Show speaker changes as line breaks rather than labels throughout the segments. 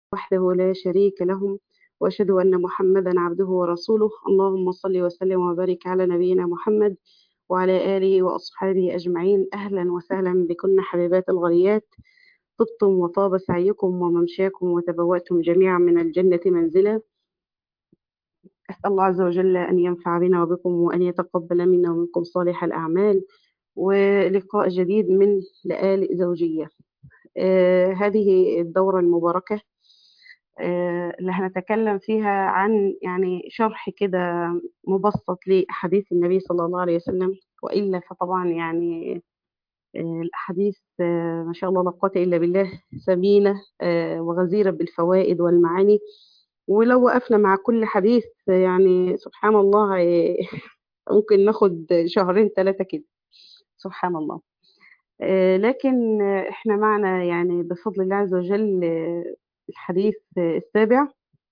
وحده لا شريك له وأشهد أن محمدا عبده ورسوله اللهم صل وسلم وبارك على نبينا محمد وعلى آله وأصحابه أجمعين أهلا وسهلا بكن حبيبات الغريات طبتم وطاب سعيكم وممشاكم وتبوأتم جميعا من الجنة منزلا أسأل الله عز وجل أن ينفع بنا وبكم وأن يتقبل منا ومنكم صالح الأعمال ولقاء جديد من لآل زوجية آه هذه الدورة المباركة آه اللي هنتكلم فيها عن يعني شرح كده مبسط لأحاديث النبي صلى الله عليه وسلم وإلا فطبعا يعني آه الأحاديث آه ما شاء الله لا قوة إلا بالله ثمينة آه وغزيرة بالفوائد والمعاني ولو وقفنا مع كل حديث يعني سبحان الله ممكن ناخد شهرين ثلاثة كده سبحان الله لكن احنا معنا يعني بفضل الله عز وجل الحديث السابع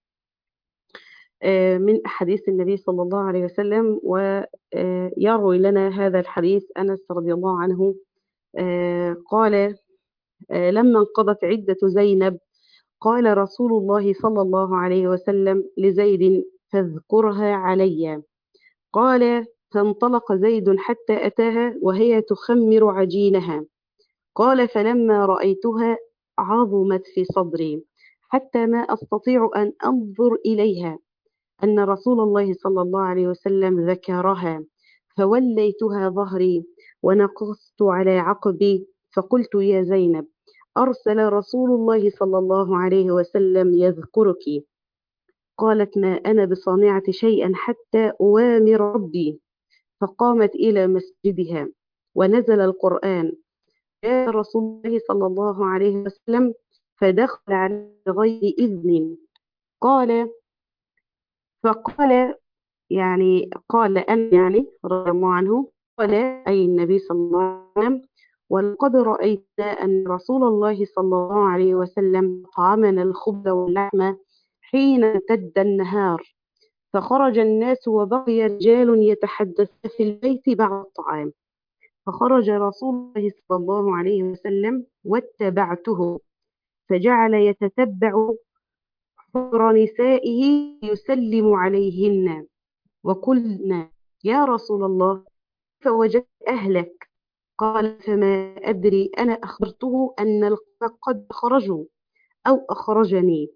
من أحاديث النبي صلى الله عليه وسلم ويروي لنا هذا الحديث أنس رضي الله عنه قال لما انقضت عدة زينب قال رسول الله صلى الله عليه وسلم لزيد فاذكرها علي قال فانطلق زيد حتى أتاها وهي تخمر عجينها قال فلما رأيتها عظمت في صدري حتى ما أستطيع أن أنظر إليها أن رسول الله صلى الله عليه وسلم ذكرها فوليتها ظهري ونقصت على عقبي فقلت يا زينب أرسل رسول الله صلى الله عليه وسلم يذكرك قالت ما أنا بصانعة شيئا حتى أوامر ربي فقامت إلى مسجدها ونزل القرآن جاء رسول الله صلى الله عليه وسلم فدخل على غير إذن قال فقال يعني قال أن يعني رضي الله عنه قال أي النبي صلى الله عليه وسلم ولقد رأينا أن رسول الله صلى الله عليه وسلم طعمنا الخبز واللحم حين امتد النهار فخرج الناس وبقي رجال يتحدث في البيت بعد الطعام فخرج رسول الله صلى الله عليه وسلم واتبعته فجعل يتتبع حر نسائه يسلم عليهن وقلنا يا رسول الله فوجدت أهلك قال فما أدري أنا أخبرته أن القوم قد خرجوا أو أخرجني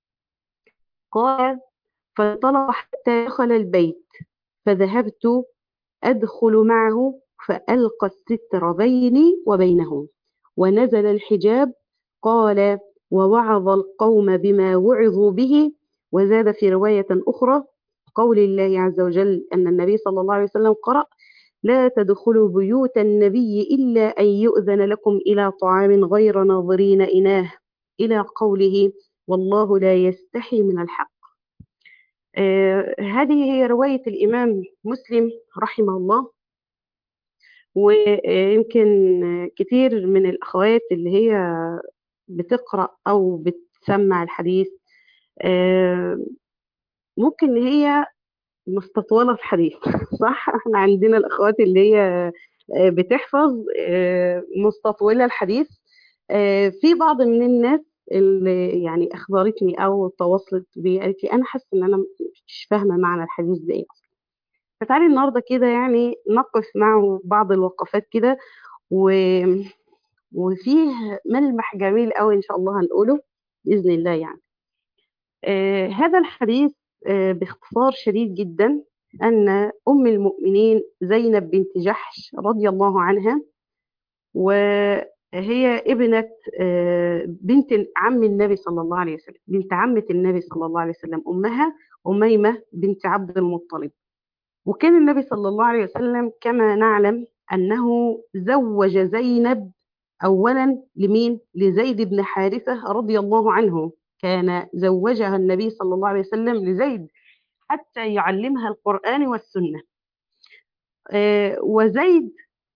قال فانطلق حتى دخل البيت فذهبت أدخل معه فألقى الستر بيني وبينه ونزل الحجاب قال ووعظ القوم بما وعظوا به وزاد في رواية أخرى قول الله عز وجل أن النبي صلى الله عليه وسلم قرأ لا تدخلوا بيوت النبي إلا أن يؤذن لكم إلى طعام غير ناظرين إناه إلى قوله والله لا يستحي من الحق آه هذه هي رواية الإمام مسلم رحمه الله ويمكن كتير من الأخوات اللي هي بتقرأ أو بتسمع الحديث آه ممكن هي مستطولة الحديث صح احنا عندنا الأخوات اللي هي بتحفظ مستطولة الحديث في بعض من الناس اللي يعني أخبرتني أو تواصلت بي قالت لي أنا حاسة إن أنا مش فاهمة معنى الحديث ده إيه أصلا فتعالي النهاردة كده يعني نقف معه بعض الوقفات كده و... وفيه ملمح جميل قوي إن شاء الله هنقوله بإذن الله يعني آه هذا الحديث آه باختصار شديد جدا أن أم المؤمنين زينب بنت جحش رضي الله عنها وهي ابنة آه بنت عم النبي صلى الله عليه وسلم بنت عمة النبي صلى الله عليه وسلم أمها أميمة بنت عبد المطلب وكان النبي صلى الله عليه وسلم كما نعلم أنه زوج زينب أولا لمين؟ لزيد بن حارثة رضي الله عنه كان زوجها النبي صلى الله عليه وسلم لزيد حتى يعلمها القرآن والسنة آه وزيد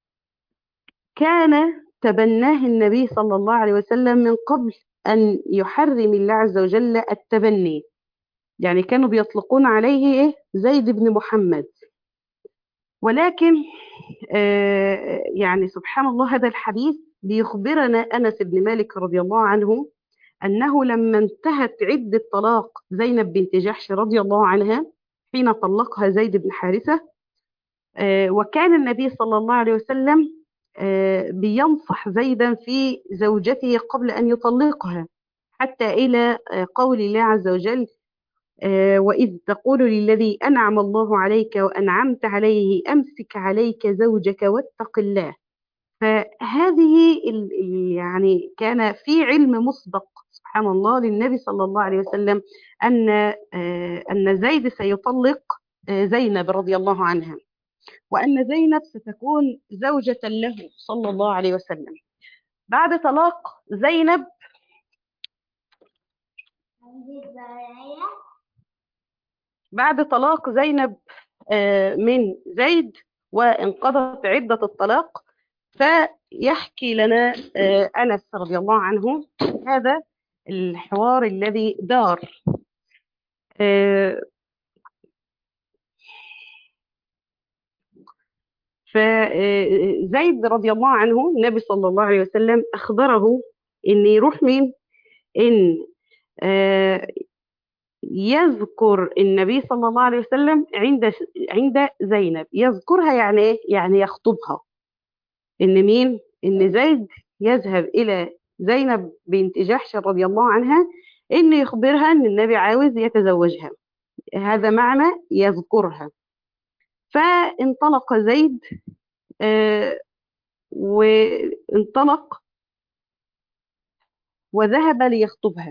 كان تبناه النبي صلى الله عليه وسلم من قبل أن يحرم الله عز وجل التبني يعني كانوا بيطلقون عليه إيه؟ زيد بن محمد ولكن آه يعني سبحان الله هذا الحديث بيخبرنا أنس بن مالك رضي الله عنه أنه لما انتهت عدة طلاق زينب بنت جحش رضي الله عنها حين طلقها زيد بن حارثة آه، وكان النبي صلى الله عليه وسلم آه، بينصح زيدا في زوجته قبل أن يطلقها حتى إلى آه، قول الله عز وجل آه، وإذ تقول للذي أنعم الله عليك وأنعمت عليه أمسك عليك زوجك واتق الله فهذه ال- ال- يعني كان في علم مسبق سبحان الله للنبي صلى الله عليه وسلم أن آه، أن زيد سيطلق آه، زينب رضي الله عنها وأن زينب ستكون زوجة له صلى الله عليه وسلم بعد طلاق زينب بعد طلاق زينب آه، من زيد وانقضت عدة الطلاق فيحكي لنا آه، أنس رضي الله عنه هذا الحوار الذي دار آه، فزيد رضي الله عنه النبي صلى الله عليه وسلم أخبره إن يروح مين إن آه، يذكر النبي صلى الله عليه وسلم عند عند زينب يذكرها يعني ايه يعني يخطبها ان مين ان زيد يذهب الى زينب بنت جحش رضي الله عنها ان يخبرها ان النبي عاوز يتزوجها هذا معنى يذكرها فانطلق زيد آه، وانطلق وذهب ليخطبها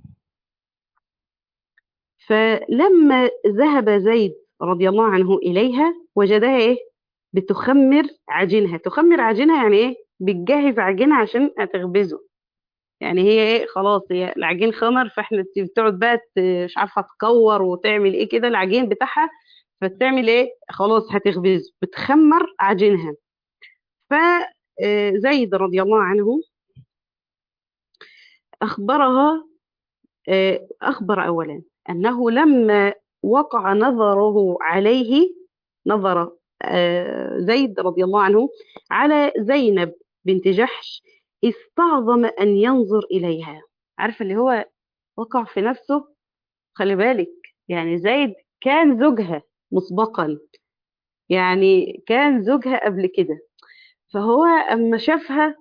فلما ذهب زيد رضي الله عنه إليها وجدها إيه بتخمر عجينها تخمر عجينها يعني إيه بتجهز عجينها عشان هتخبزه يعني هي إيه خلاص هي العجين خمر فإحنا بتقعد بقى ت- مش عارفة تكور وتعمل إيه كده العجين بتاعها فتعمل إيه خلاص هتخبزه بتخمر عجينها فزيد رضي الله عنه أخبرها آه، أخبر أولا أنه لما وقع نظره عليه نظر آه، زيد رضي الله عنه على زينب بنت جحش استعظم أن ينظر إليها عارفة اللي هو وقع في نفسه خلي بالك يعني زيد كان زوجها مسبقا يعني كان زوجها قبل كده فهو أما شافها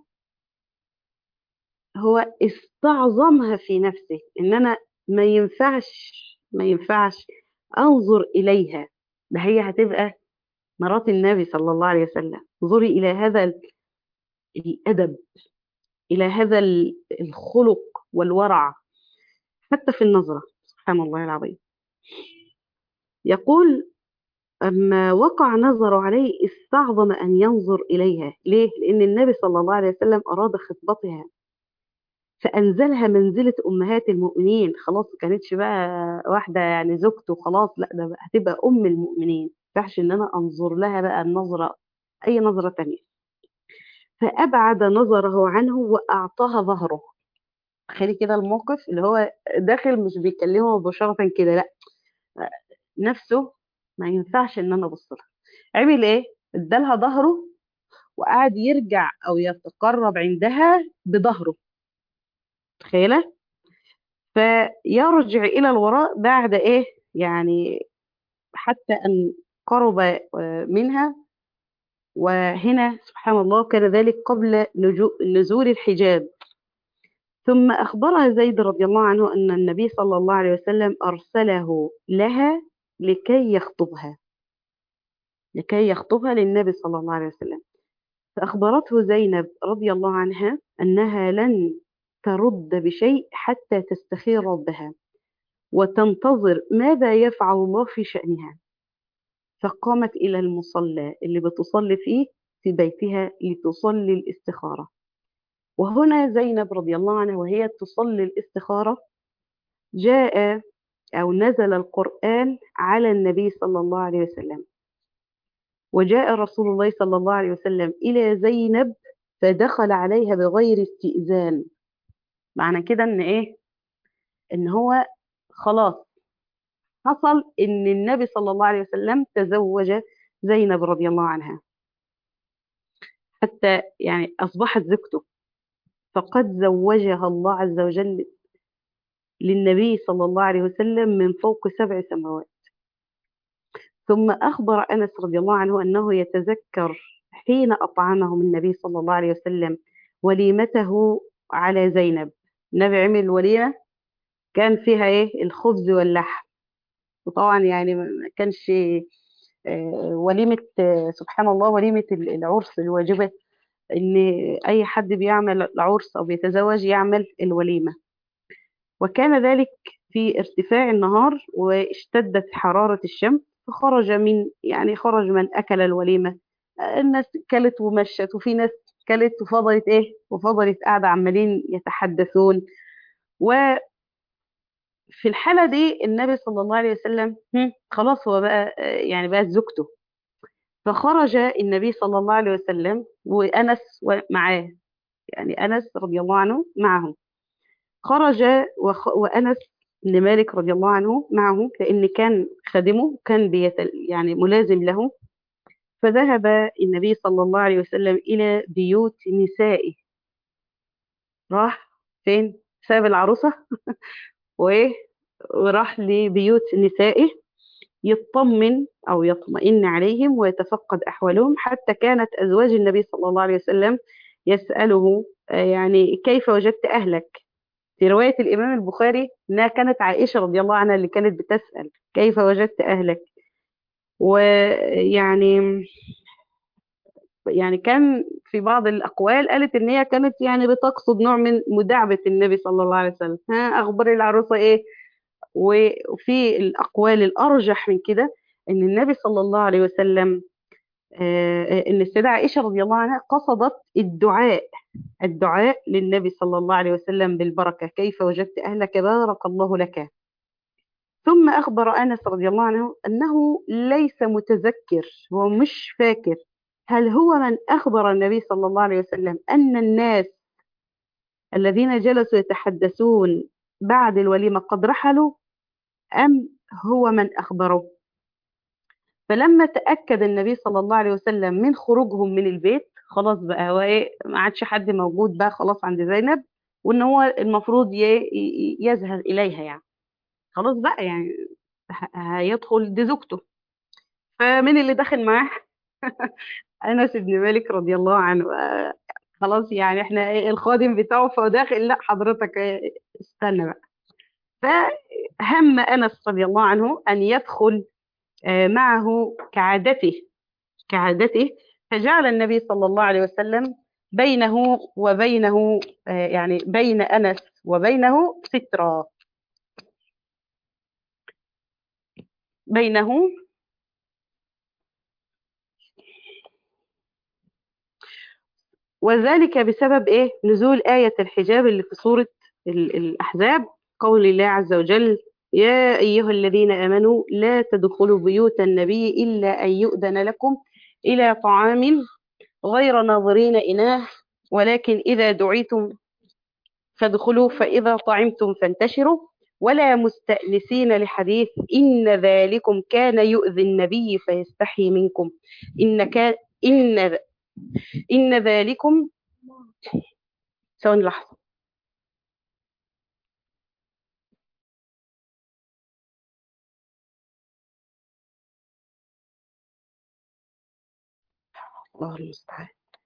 هو استعظمها في نفسه ان انا ما ينفعش ما ينفعش انظر اليها ده هي هتبقى مرات النبي صلى الله عليه وسلم انظري الى هذا ال- الادب الى هذا ال- الخلق والورع حتى في النظره سبحان الله العظيم يقول أما وقع نظره عليه استعظم أن ينظر إليها ليه؟ لأن النبي صلى الله عليه وسلم أراد خطبتها فأنزلها منزلة أمهات المؤمنين خلاص كانتش بقى واحدة يعني زوجته خلاص لا ده بقى هتبقى أم المؤمنين ما ينفعش إن أنا أنظر لها بقى النظرة أي نظرة تانية فأبعد نظره عنه وأعطاها ظهره تخيلي كده الموقف اللي هو داخل مش بيكلمه مباشرة كده لا نفسه ما ينفعش إن أنا أبص لها عمل إيه؟ ادالها ظهره وقعد يرجع أو يتقرب عندها بظهره تخيله فيرجع إلى الوراء بعد إيه يعني حتى أن قرب آه، منها وهنا سبحان الله كان ذلك قبل نجو- نزول الحجاب ثم أخبرها زيد رضي الله عنه أن النبي صلى الله عليه وسلم أرسله لها لكي يخطبها لكي يخطبها للنبي صلى الله عليه وسلم فأخبرته زينب رضي الله عنها أنها لن ترد بشيء حتى تستخير ربها وتنتظر ماذا يفعل الله في شأنها فقامت إلى المصلى اللي بتصلي فيه في بيتها لتصلي الاستخارة وهنا زينب رضي الله عنها وهي تصلي الاستخارة جاء أو نزل القرآن على النبي صلى الله عليه وسلم وجاء رسول الله صلى الله عليه وسلم إلى زينب فدخل عليها بغير استئذان معنى كده إن إيه إن هو خلاص حصل إن النبي صلى الله عليه وسلم تزوج زينب رضي الله عنها حتى يعني أصبحت زوجته فقد زوجها الله عز وجل للنبي صلى الله عليه وسلم من فوق سبع سماوات ثم أخبر أنس رضي الله عنه أنه يتذكر حين أطعمهم النبي صلى الله عليه وسلم وليمته على زينب النبي عمل وليمة كان فيها إيه الخبز واللحم وطبعا يعني ما كانش آه، وليمة آه، سبحان الله وليمة العرس الواجبة إن أي حد بيعمل العرس أو بيتزوج يعمل الوليمة وكان ذلك في ارتفاع النهار واشتدت حرارة الشمس فخرج من يعني خرج من أكل الوليمة آه، الناس كلت ومشت وفي ناس كلت وفضلت إيه وفضلت قاعدة عمالين يتحدثون وفي الحالة دي النبي صلى الله عليه وسلم هم، خلاص هو بقى آه، يعني بقت زوجته فخرج النبي صلى الله عليه وسلم وأنس معاه يعني أنس رضي الله عنه معهم خرج وخ... وأنس بن مالك رضي الله عنه معه لأن كان خادمه كان بيت... يعني ملازم له فذهب النبي صلى الله عليه وسلم إلى بيوت نسائه راح فين ساب العروسة وإيه وراح لبيوت نسائه يطمن أو يطمئن عليهم ويتفقد أحوالهم حتى كانت أزواج النبي صلى الله عليه وسلم يسأله آه، يعني كيف وجدت أهلك في رواية الإمام البخاري إنها كانت عائشة رضي الله عنها اللي كانت بتسأل كيف وجدت أهلك ويعني يعني كان في بعض الأقوال قالت إن هي كانت يعني بتقصد نوع من مداعبة النبي صلى الله عليه وسلم ها أخبار العروسة إيه وفي الأقوال الأرجح من كده إن النبي صلى الله عليه وسلم آه، إن السيدة عائشة رضي الله عنها قصدت الدعاء الدعاء للنبي صلى الله عليه وسلم بالبركة كيف وجدت أهلك بارك الله لك ثم أخبر أنس رضي الله عنه أنه ليس متذكر هو مش فاكر هل هو من أخبر النبي صلى الله عليه وسلم أن الناس الذين جلسوا يتحدثون بعد الوليمة قد رحلوا أم هو من أخبره فلما تأكد النبي صلى الله عليه وسلم من خروجهم من البيت خلاص بقى هو ايه ما عادش حد موجود بقى خلاص عند زينب وان هو المفروض ي- ي- يذهب اليها يعني خلاص بقى يعني ه- هيدخل دي زوجته فمين اللي داخل معاه انس بن مالك رضي الله عنه آه، خلاص يعني احنا إيه الخادم بتاعه فهو داخل لا حضرتك إيه، استنى بقى فهم انس رضي الله عنه ان يدخل آه، معه كعادته كعادته فجعل النبي صلى الله عليه وسلم بينه وبينه آه، يعني بين أنس وبينه سترة بينه وذلك بسبب إيه نزول آية الحجاب اللي في سورة ال- الأحزاب قول الله عز وجل يا أيها الذين آمنوا لا تدخلوا بيوت النبي إلا أن يؤذن لكم إلى طعام غير ناظرين إناه ولكن إذا دعيتم فادخلوا فإذا طعمتم فانتشروا ولا مستأنسين لحديث إن ذلكم كان يؤذي النبي فيستحي منكم إن كان إن إن ذلكم ثواني لحظة الله المستعان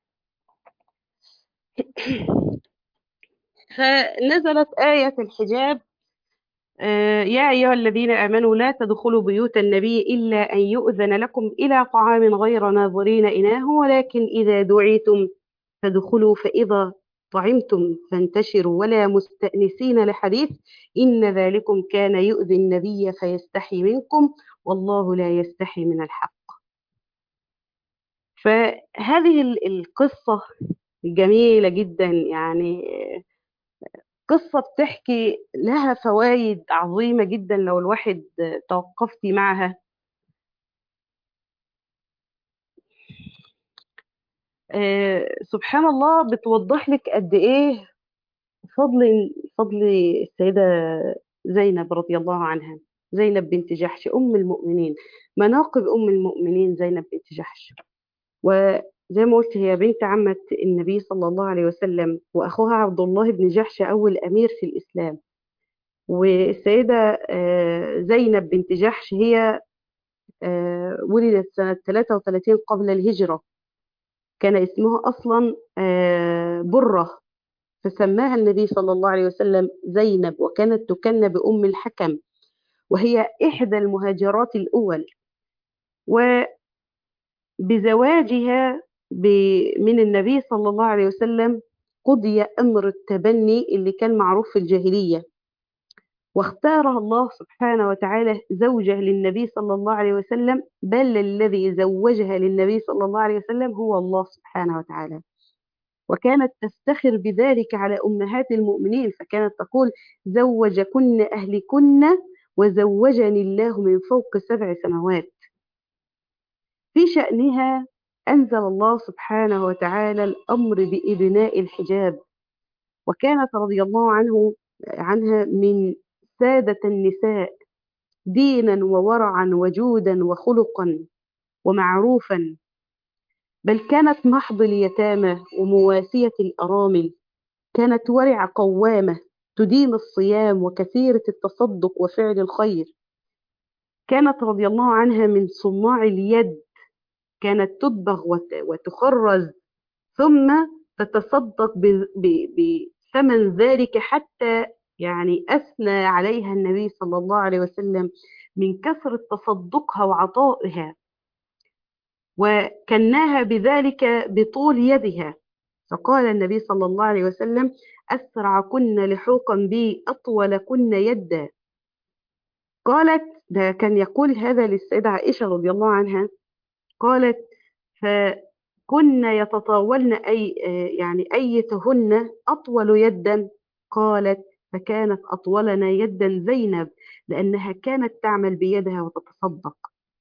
فنزلت آية الحجاب آه، يا أيها الذين آمنوا لا تدخلوا بيوت النبي إلا أن يؤذن لكم إلى طعام غير ناظرين إناه ولكن إذا دعيتم فادخلوا فإذا طعمتم فانتشروا ولا مستأنسين لحديث إن ذلكم كان يؤذي النبي فيستحي منكم والله لا يستحي من الحق فهذه ال- القصة جميلة جدا يعني قصة بتحكي لها فوائد عظيمة جدا لو الواحد توقفتي معها آه، سبحان الله بتوضح لك قد ايه فضل فضل السيدة زينب رضي الله عنها زينب بنت جحش أم المؤمنين مناقب أم المؤمنين زينب بنت جحش وزي ما قلت هي بنت عمة النبي صلى الله عليه وسلم وأخوها عبد الله بن جحش أول أمير في الإسلام والسيدة زينب بنت جحش هي ولدت سنة 33 قبل الهجرة كان اسمها أصلا برة فسماها النبي صلى الله عليه وسلم زينب وكانت تكن بأم الحكم وهي إحدى المهاجرات الأول وبزواجها من النبي صلى الله عليه وسلم قضي أمر التبني اللي كان معروف في الجاهلية واختارها الله سبحانه وتعالى زوجة للنبي صلى الله عليه وسلم بل الذي زوجها للنبي صلى الله عليه وسلم هو الله سبحانه وتعالى وكانت تفتخر بذلك على أمهات المؤمنين فكانت تقول زوجكن أهلكن وزوجني الله من فوق سبع سماوات في شأنها أنزل الله سبحانه وتعالى الأمر بإبناء الحجاب وكانت رضي الله عنه عنها من سادة النساء دينا وورعا وجودا وخلقا ومعروفا بل كانت محض اليتامى ومواسية الأرامل كانت ورعة قوامة تديم الصيام وكثيرة التصدق وفعل الخير كانت رضي الله عنها من صناع اليد كانت تطبخ وتخرز ثم تتصدق بثمن ذلك حتى يعني أثنى عليها النبي صلى الله عليه وسلم من كثرة تصدقها وعطائها وكناها بذلك بطول يدها فقال النبي صلى الله عليه وسلم أسرع كن لحوقا بي أطول كن يدا قالت ده كان يقول هذا للسيدة عائشة رضي الله عنها قالت فكن يتطاولن أي يعني أيتهن أطول يدا قالت فكانت أطولنا يدا زينب لأنها كانت تعمل بيدها وتتصدق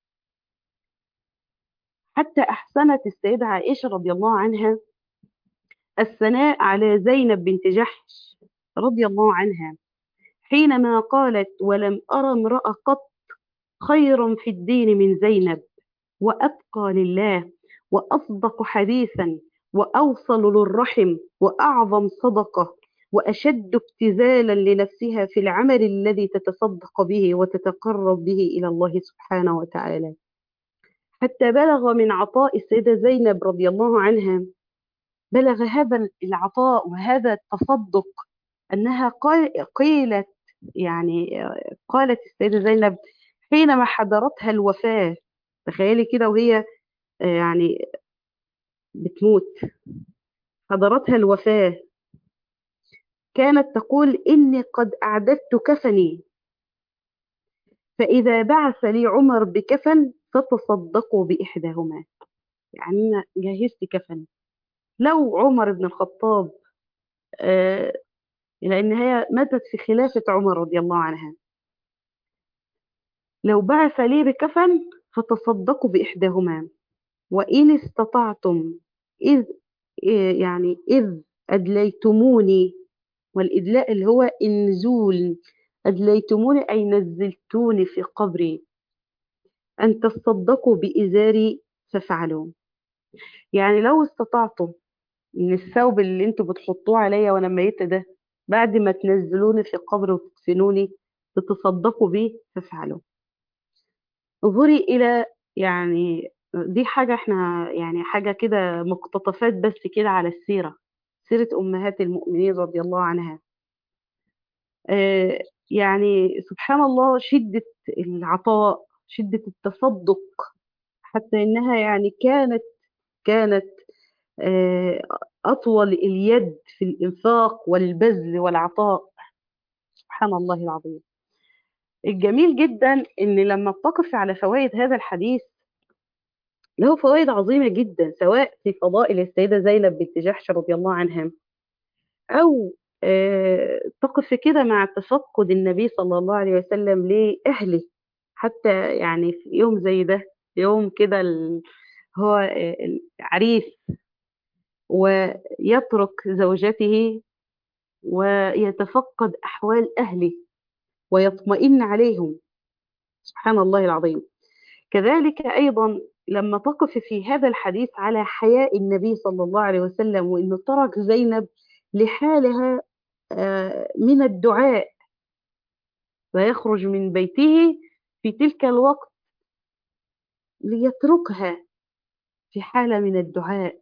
حتى أحسنت السيدة عائشة رضي الله عنها الثناء على زينب بنت جحش رضي الله عنها حينما قالت ولم أرى امرأة قط خيرا في الدين من زينب وأتقى لله وأصدق حديثا وأوصل للرحم وأعظم صدقة وأشد ابتذالا لنفسها في العمل الذي تتصدق به وتتقرب به إلى الله سبحانه وتعالى حتى بلغ من عطاء السيدة زينب رضي الله عنها بلغ هذا العطاء وهذا التصدق أنها قيلت يعني قالت السيدة زينب حينما حضرتها الوفاة تخيلي كده وهي يعني بتموت حضرتها الوفاة كانت تقول إني قد أعددت كفني فإذا بعث لي عمر بكفن فتصدقوا بإحداهما يعني أنا جهزت كفن لو عمر بن الخطاب آه لأن هي ماتت في خلافة عمر رضي الله عنها لو بعث لي بكفن فتصدقوا بإحداهما وإن استطعتم إذ يعني إذ أدليتموني والإدلاء اللي هو النزول أدليتموني أي نزلتوني في قبري أن تصدقوا بإزاري فافعلوا يعني لو استطعتم من الثوب اللي انتوا بتحطوه عليا وانا ميتة ده بعد ما تنزلوني في قبر وتدفنوني تتصدقوا بيه فافعلوا انظري الى يعني دي حاجة احنا يعني حاجة كده مقتطفات بس كده على السيرة سيرة أمهات المؤمنين رضي الله عنها آه يعني سبحان الله شدة العطاء شدة التصدق حتى إنها يعني كانت كانت آه أطول اليد في الإنفاق والبذل والعطاء سبحان الله العظيم الجميل جدا إن لما بتقف على فوائد هذا الحديث له فوائد عظيمة جدا سواء في فضائل السيدة زينب بنت جحش رضي الله عنها أو آه تقف كده مع تفقد النبي صلى الله عليه وسلم لأهله حتى يعني في يوم زي ده يوم كده هو العريس ويترك زوجته ويتفقد أحوال أهله ويطمئن عليهم سبحان الله العظيم كذلك أيضا لما تقف في هذا الحديث على حياء النبي صلى الله عليه وسلم وأنه ترك زينب لحالها من الدعاء ويخرج من بيته في تلك الوقت ليتركها في حالة من الدعاء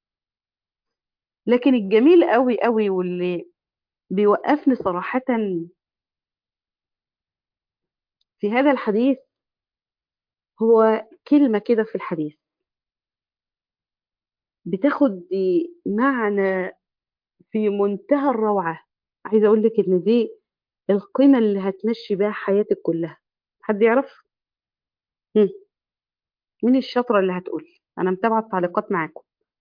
لكن الجميل قوي قوي واللي بيوقفني صراحة في هذا الحديث هو كلمة كده في الحديث بتاخد معنى في منتهى الروعة عايزة أقول لك إن دي القيمة اللي هتمشي بيها حياتك كلها حد يعرف؟ هم. مين الشاطرة اللي هتقول؟ أنا متابعة التعليقات معاكم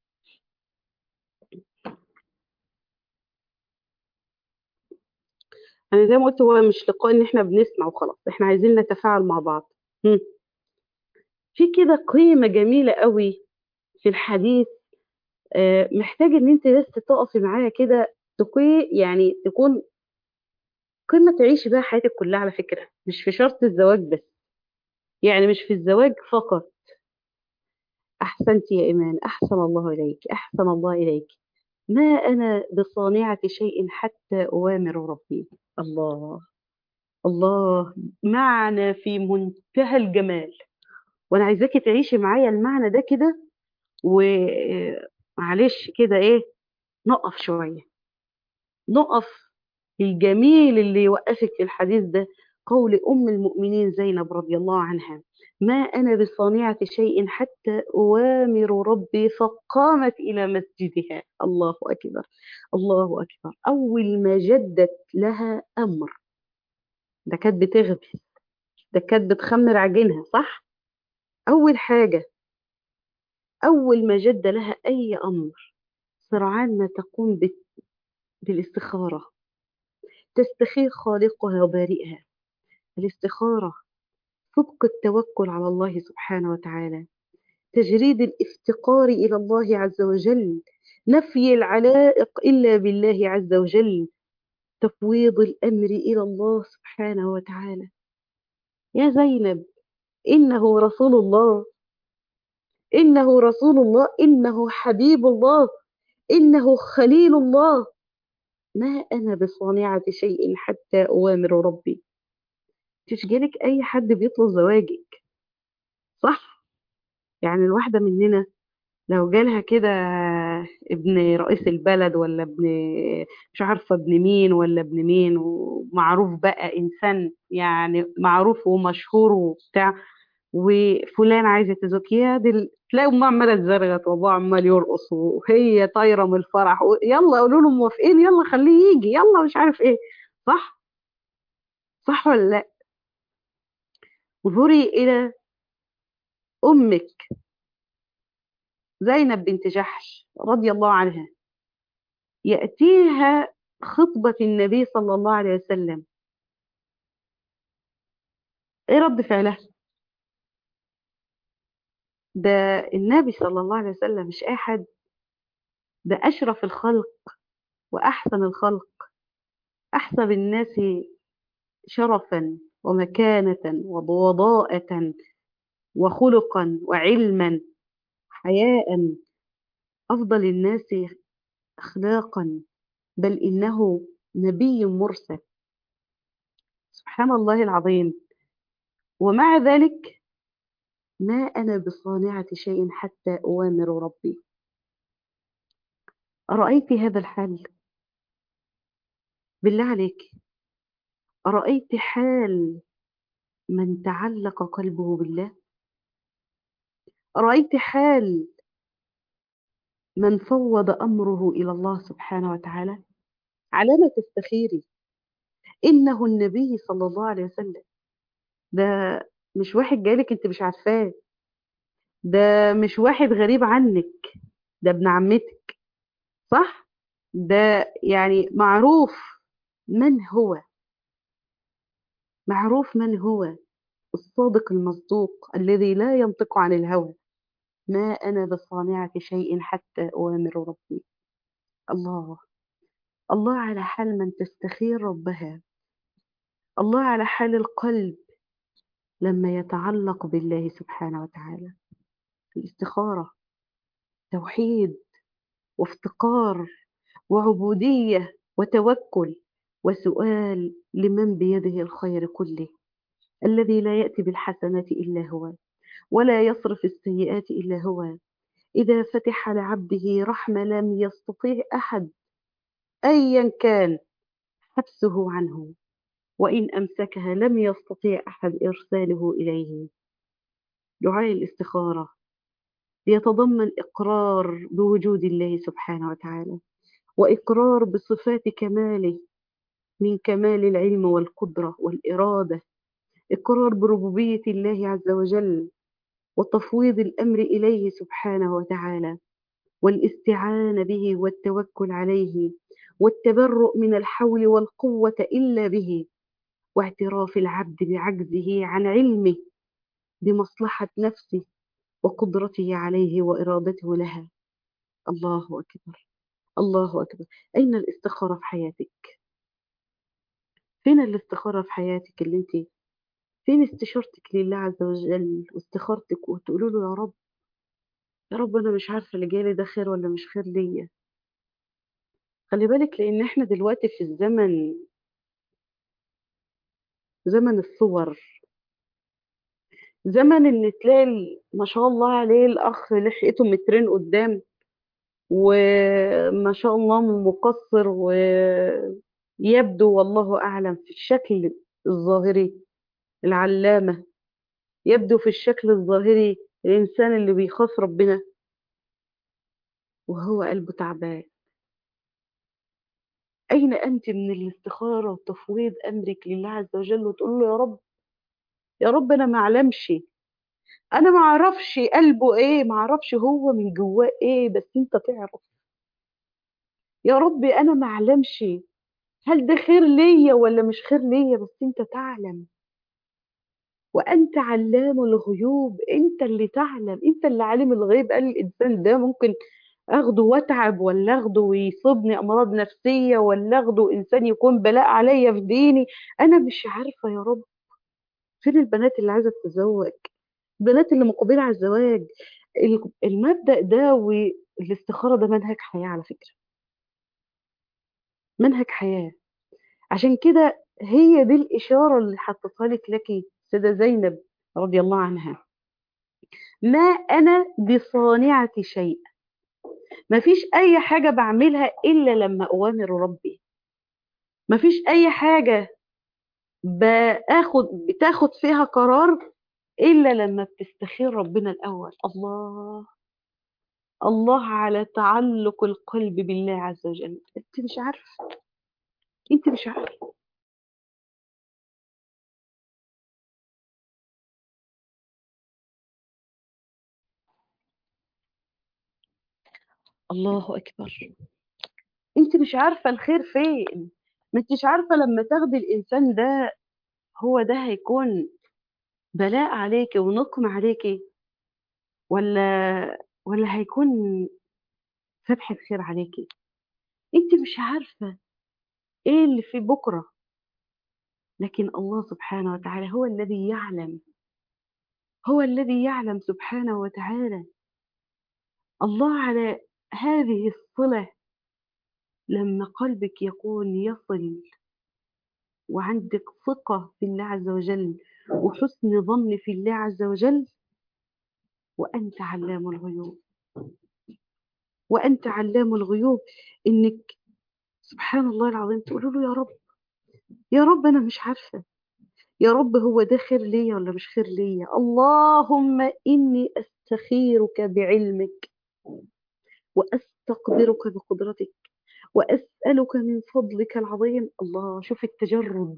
أنا زي ما قلت هو مش لقاء إن إحنا بنسمع وخلاص إحنا عايزين نتفاعل مع بعض هم. في كده قيمة جميلة قوي في الحديث آه، محتاج إن أنت بس تقفي معايا كده تكون يعني تكون قمة تعيشي بيها حياتك كلها على فكرة مش في شرط الزواج بس يعني مش في الزواج فقط أحسنت يا إيمان أحسن الله إليك أحسن الله إليك ما أنا بصانعة شيء حتى أوامر ربي الله الله معنى في منتهى الجمال وأنا عايزاكي تعيشي معايا المعنى ده كده ومعلش كده إيه نقف شوية نقف الجميل اللي يوقفك في الحديث ده قول أم المؤمنين زينب رضي الله عنها ما أنا بصانعة شيء حتى أوامر ربي فقامت إلى مسجدها الله أكبر الله أكبر أول ما جدت لها أمر ده كانت بتغبي ده كانت بتخمر عجينها صح أول حاجة أول ما جد لها أي أمر سرعان ما تقوم بالاستخارة تستخير خالقها وبارئها الاستخارة صدق التوكل على الله سبحانه وتعالى تجريد الافتقار إلى الله عز وجل نفي العلائق إلا بالله عز وجل تفويض الأمر إلى الله سبحانه وتعالى يا زينب إنه رسول الله إنه رسول الله إنه حبيب الله إنه خليل الله ما أنا بصانعة شيء حتى أوامر ربي تشجلك أي حد بيطلب زواجك صح؟ يعني الواحدة مننا لو جالها كده ابن رئيس البلد ولا ابن مش عارفة ابن مين ولا ابن مين ومعروف بقى إنسان يعني معروف ومشهور وبتاع وفلان عايزة تزوج يا دي تلاقي أمها عمالة تزرغت وأبوها عمال يرقص وهي طايرة من الفرح يلا قولوا له موافقين يلا خليه يجي يلا مش عارف إيه صح؟ صح ولا لأ؟ انظري إلى أمك زينب بنت جحش رضي الله عنها يأتيها خطبة النبي صلى الله عليه وسلم ايه رد فعلها ده النبي صلى الله عليه وسلم مش اي حد ده اشرف الخلق واحسن الخلق احسن الناس شرفا ومكانة وضواءة وخلقا وعلما حياء أفضل الناس أخلاقا بل إنه نبي مرسل سبحان الله العظيم ومع ذلك ما أنا بصانعة شيء حتى أوامر ربي أرأيت هذا الحال بالله عليك أرأيت حال من تعلق قلبه بالله أرأيت حال من فوض أمره إلى الله سبحانه وتعالى على ما تستخيري إنه النبي صلى الله عليه وسلم ده مش واحد جالك انت مش عارفاه ده مش واحد غريب عنك ده ابن عمتك صح ده يعني معروف من هو معروف من هو الصادق المصدوق الذي لا ينطق عن الهوى ما أنا بصانعة شيء حتى أوامر ربي الله الله على حال من تستخير ربها الله على حال القلب لما يتعلق بالله سبحانه وتعالى الاستخارة توحيد وافتقار وعبودية وتوكل وسؤال لمن بيده الخير كله الذي لا يأتي بالحسنات إلا هو ولا يصرف السيئات إلا هو إذا فتح لعبده رحمة لم يستطيع أحد أيا كان حبسه عنه وإن أمسكها لم يستطيع أحد إرساله إليه دعاء الاستخارة يتضمن إقرار بوجود الله سبحانه وتعالى وإقرار بصفات كماله من كمال العلم والقدرة والإرادة إقرار بربوبية الله عز وجل وتفويض الأمر إليه سبحانه وتعالى والاستعانة به والتوكل عليه والتبرؤ من الحول والقوة إلا به واعتراف العبد بعجزه عن علمه بمصلحة نفسه وقدرته عليه وإرادته لها الله أكبر الله أكبر أين الاستخارة في حياتك فين الاستخارة في حياتك اللي انت فين استشارتك لله عز وجل واستخارتك وتقولوا له يا رب يا رب انا مش عارفه اللي جاي ده خير ولا مش خير ليا خلي بالك لان احنا دلوقتي في الزمن زمن الصور زمن ان تلاقي ما شاء الله عليه الاخ لحيته مترين قدام وما شاء الله مقصر ويبدو والله اعلم في الشكل الظاهري العلامه يبدو في الشكل الظاهري الانسان اللي بيخاف ربنا وهو قلبه تعبان أين أنت من الاستخارة وتفويض أمرك لله عز وجل وتقول له يا رب يا رب أنا ما أعلمش أنا ما أعرفش قلبه إيه ما أعرفش هو من جواه إيه بس أنت تعرف يا رب أنا ما أعلمش هل ده خير ليا ولا مش خير ليا بس أنت تعلم وأنت علام الغيوب أنت اللي تعلم أنت اللي عالم الغيب قال الإنسان ده ممكن اخده واتعب ولا اخده ويصيبني امراض نفسيه ولا اخده انسان يكون بلاء عليا في ديني انا مش عارفه يا رب فين البنات اللي عايزه تتزوج البنات اللي مقبله على الزواج المبدا ده والاستخاره ده منهج حياه على فكره منهج حياه عشان كده هي دي الاشاره اللي حطيتها لك لك سيده زينب رضي الله عنها ما انا بصانعه شيء مفيش اي حاجه بعملها الا لما اوامر ربي مفيش اي حاجه باخد بتاخد فيها قرار الا لما بتستخير ربنا الاول الله الله على تعلق القلب بالله عز وجل انت مش عارفه انت مش عارفه الله اكبر انت مش عارفه الخير فين ما انتش عارفه لما تاخدي الانسان ده هو ده هيكون بلاء عليكي ونقم عليكي ولا ولا هيكون فتحة خير عليكي انت مش عارفة ايه اللي في بكرة لكن الله سبحانه وتعالى هو الذي يعلم هو الذي يعلم سبحانه وتعالى الله على هذه الصلة لما قلبك يكون يصل وعندك ثقة في الله عز وجل وحسن ظن في الله عز وجل وأنت علام الغيوب وأنت علام الغيوب إنك سبحان الله العظيم تقول له يا رب يا رب أنا مش عارفة يا رب هو ده خير ليا ولا مش خير ليا اللهم إني أستخيرك بعلمك وأستقدرك بقدرتك وأسألك من فضلك العظيم الله شوف التجرد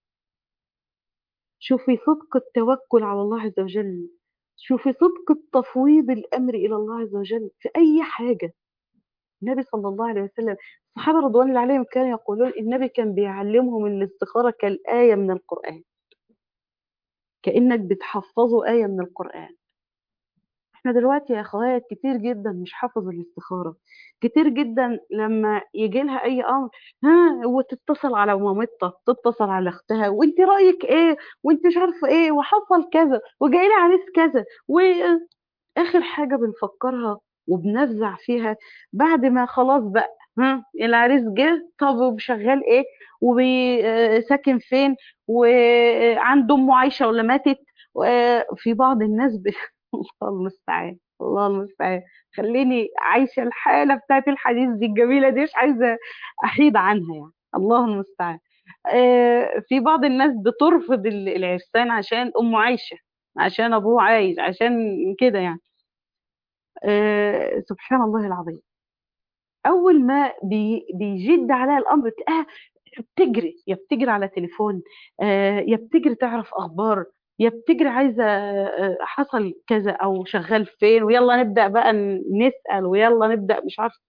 شوفي صدق التوكل على الله عز وجل شوفي صدق التفويض الأمر إلى الله عز وجل في أي حاجة النبي صلى الله عليه وسلم الصحابة رضوان الله عليهم كانوا يقولون النبي كان بيعلمهم الاستخارة كالآية من القرآن كأنك بتحفظوا آية من القرآن احنا دلوقتي يا اخوات كتير جدا مش حافظ الاستخارة كتير جدا لما يجي لها اي امر ها وتتصل على مامتها تتصل على اختها وانت رايك ايه وانت مش عارفه ايه وحصل كذا وجاي لي عريس كذا واخر حاجه بنفكرها وبنفزع فيها بعد ما خلاص بقى ها العريس جه طب وشغال ايه وساكن فين وعنده امه عايشه ولا ماتت في بعض الناس ب... الله المستعان الله المستعان خليني عايشه الحاله بتاعت الحديث دي الجميله دي مش عايزه احيد عنها يعني الله المستعان آه، في بعض الناس بترفض ال- العرسان عشان امه عايشه عشان ابوه عايش عشان كده يعني آه، سبحان الله العظيم اول ما بي بيجد عليها الامر تلاقيها بتجري يا بتجري على تليفون آه، يا بتجري تعرف اخبار يا بتجري عايزه آه، حصل كذا او شغال فين ويلا نبدا بقى ن- نسال ويلا نبدا مش عارف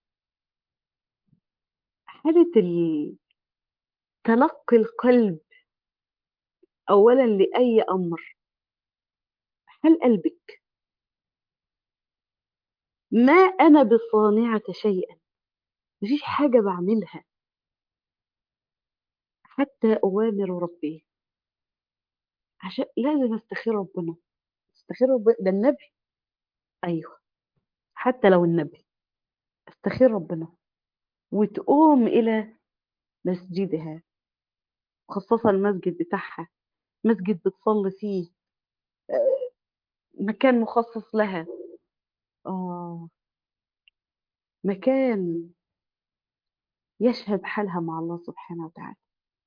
حاله ال- تلقي القلب اولا لاي امر هل قلبك ما انا بصانعه شيئا مفيش حاجه بعملها حتى اوامر ربي عشان لازم استخير ربنا استخير ربنا ده النبي ايوه حتى لو النبي استخير ربنا وتقوم إلى مسجدها خصصها المسجد بتاعها مسجد بتصلي فيه آه، مكان مخصص لها آه مكان يشهد حالها مع الله سبحانه وتعالى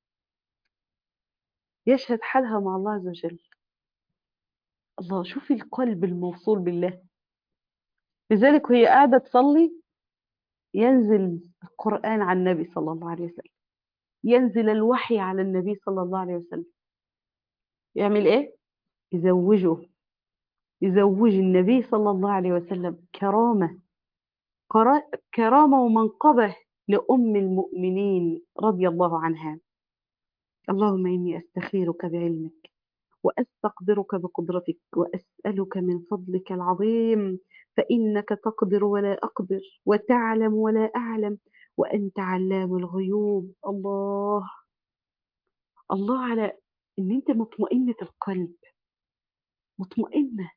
يشهد حالها مع الله عز وجل الله شوفي القلب الموصول بالله لذلك وهي قاعدة تصلي ينزل القرآن على النبي صلى الله عليه وسلم ينزل الوحي على النبي صلى الله عليه وسلم يعمل ايه يزوجه يزوج النبي صلى الله عليه وسلم كرامة قرا- كرامة ومنقبة لأم المؤمنين رضي الله عنها اللهم إني أستخيرك بعلمك وأستقدرك بقدرتك وأسألك من فضلك العظيم فإنك تقدر ولا أقدر وتعلم ولا أعلم وأنت علام الغيوب الله الله على إن أنت مطمئنة القلب مطمئنة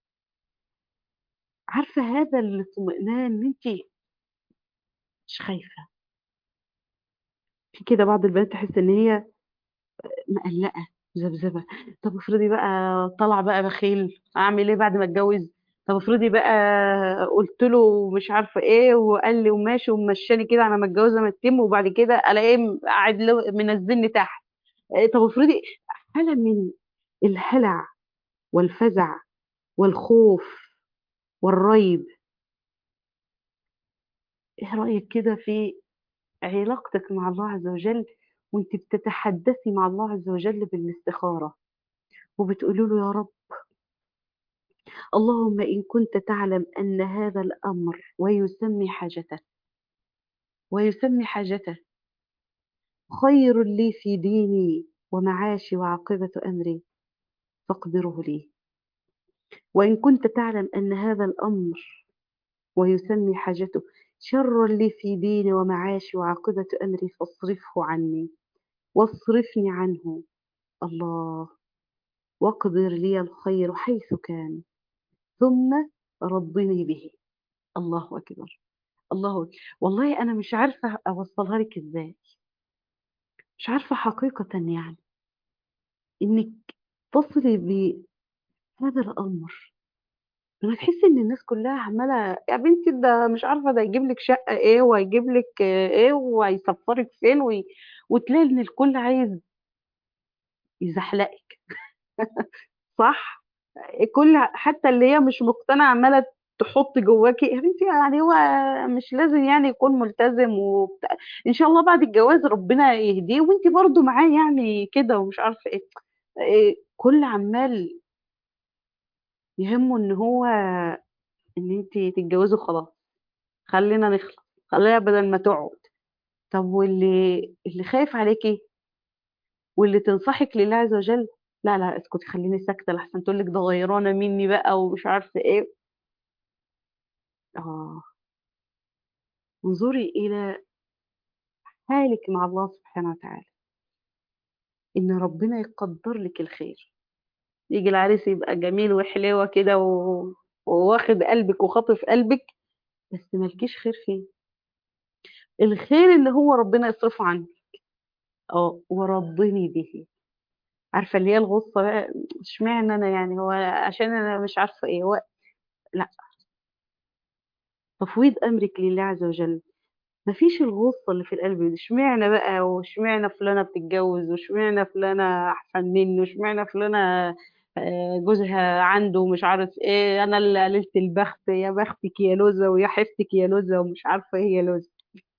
عارفة هذا الاطمئنان إن أنت مش خايفة في كده بعض البنات تحس إن هي مقلقة ذبذبة طب افرضي بقى طلع بقى بخيل اعمل ايه بعد ما اتجوز طب افرضي بقى قلت له مش عارفه ايه وقال لي وماشي ومشاني كده على ما اتجوزها ما تتم وبعد كده الاقيه قاعد له- منزلني تحت إيه طب افرضي حاله من الهلع والفزع والخوف والريب ايه رايك كده في علاقتك مع الله عز وجل وانت بتتحدثي مع الله عز وجل بالاستخاره وبتقولي له يا رب اللهم إن كنت تعلم أن هذا الأمر ويسمي حاجته ويسمي حاجته خير لي في ديني ومعاشي وعاقبة أمري فاقدره لي وإن كنت تعلم أن هذا الأمر ويسمي حاجته شر لي في ديني ومعاشي وعاقبة أمري فاصرفه عني واصرفني عنه الله واقدر لي الخير حيث كان ثم ردني به الله أكبر الله أكبر. والله أنا مش عارفة أوصلها لك إزاي مش عارفة حقيقة يعني إنك تصلي بهذا الأمر لما تحسي إن الناس كلها عمالة يا بنتي ده مش عارفة ده يجيب لك شقة إيه وهيجيب لك إيه وهيسفرك فين وي... وتلاقي إن الكل عايز يزحلقك صح؟ كل حتى اللي هي مش مقتنعة عمالة تحط جواكي يا بنتي يعني هو مش لازم يعني يكون ملتزم وبتاع ان شاء الله بعد الجواز ربنا يهديه وانت برضو معاه يعني كده ومش عارفه ايه إيه، كل عمال يهمه ان هو ان انت تتجوزوا خلاص خلينا نخلص خلينا بدل ما تقعد طب واللي اللي خايف عليكي واللي تنصحك لله عز وجل لا لا اسكتي خليني ساكته لحسن تقول لك ده غيرانه مني بقى ومش عارفه ايه اه انظري الى حالك مع الله سبحانه وتعالى ان ربنا يقدر لك الخير يجي العريس يبقى جميل وحلوه كده و... وواخد قلبك وخاطف قلبك بس مالكيش خير فيه الخير اللي هو ربنا يصرفه عنك اه ورضني به عارفه اللي هي الغصه بقى اشمعنى انا يعني هو عشان انا مش عارفه ايه هو لا تفويض امرك لله عز وجل مفيش الغصه اللي في القلب دي اشمعنى بقى واشمعنى فلانه بتتجوز واشمعنى فلانه احسن مني واشمعنى فلانه آه، جوزها عنده مش عارف ايه انا اللي قللت البخت يا بختك يا لوزه ويا حفتك يا لوزه ومش عارفه ايه يا لوزه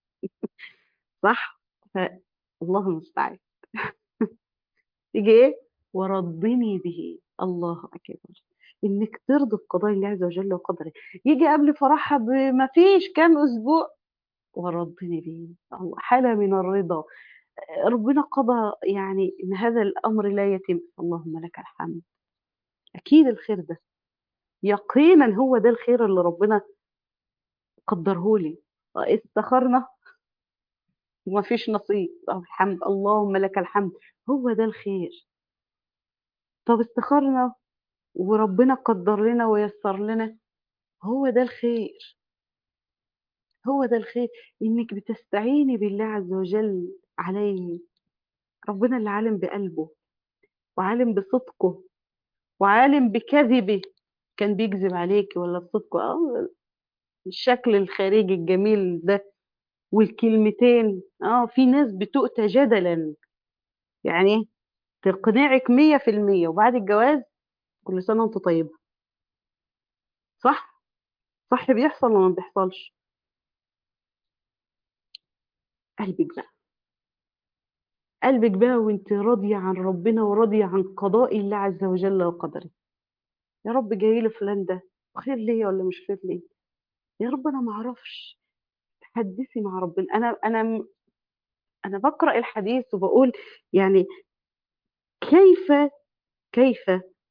صح ف... الله المستعان تيجي ايه ورضني به الله اكبر انك ترضي بقضاء الله عز وجل وقدره يجي قبل فرحها بما فيش كام اسبوع ورضني به الله حالة من الرضا ربنا قضى يعني ان هذا الامر لا يتم اللهم لك الحمد اكيد الخير ده يقينا هو ده الخير اللي ربنا قدره لي استخرنا وما فيش نصيب طب الحمد اللهم لك الحمد هو ده الخير طب استخرنا وربنا قدر لنا ويسر لنا هو ده الخير هو ده الخير انك بتستعيني بالله عز وجل عليه ربنا اللي عالم بقلبه وعالم بصدقه وعالم بكذبه كان بيكذب عليكي ولا بصدقه اه الشكل الخارجي الجميل ده والكلمتين اه في ناس بتؤتى جدلا يعني تقنعك مية في المية وبعد الجواز كل سنة وانت طيبة صح؟ صح بيحصل ولا ما بيحصلش؟ قلبك بقى قلبك بقى وانت راضية عن ربنا وراضية عن قضاء الله عز وجل وقدره يا رب جاي لي فلان ده خير ليا ولا مش خير ليا يا رب انا ما اعرفش حدثي مع ربنا انا انا انا بقرا الحديث وبقول يعني كيف كيف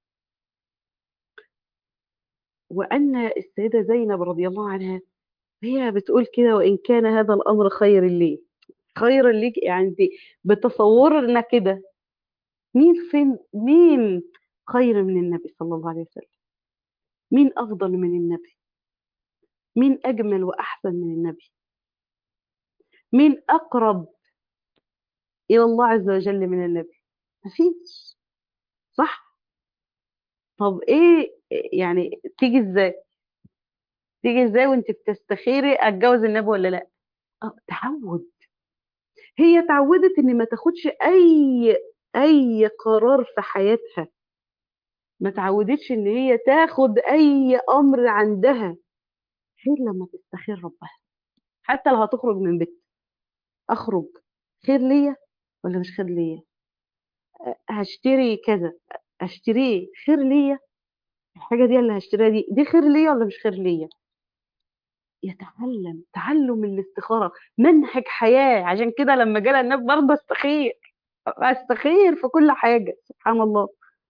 وان السيده زينب رضي الله عنها هي بتقول كده وان كان هذا الامر خير لي خير ليك يعني دي بتصورنا كده مين فين مين خير من النبي صلى الله عليه وسلم مين افضل من النبي مين اجمل واحسن من النبي مين اقرب الى الله عز وجل من النبي مفيش صح طب ايه يعني تيجي ازاي تيجي ازاي وانت بتستخيري اتجوز النبي ولا لا اه تعود هي اتعودت ان ما تاخدش اي اي قرار في حياتها ما تعودتش ان هي تاخد اي امر عندها غير لما تستخير ربها حتى لو هتخرج من بيت اخرج خير ليا ولا مش خير ليا هشتري كذا اشتريه خير ليا الحاجه دي اللي هشتريها دي دي خير ليا ولا مش خير ليا يتعلم تعلم الاستخاره منهج حياه عشان كده لما جالها النبي برضه استخير استخير في كل حاجه سبحان الله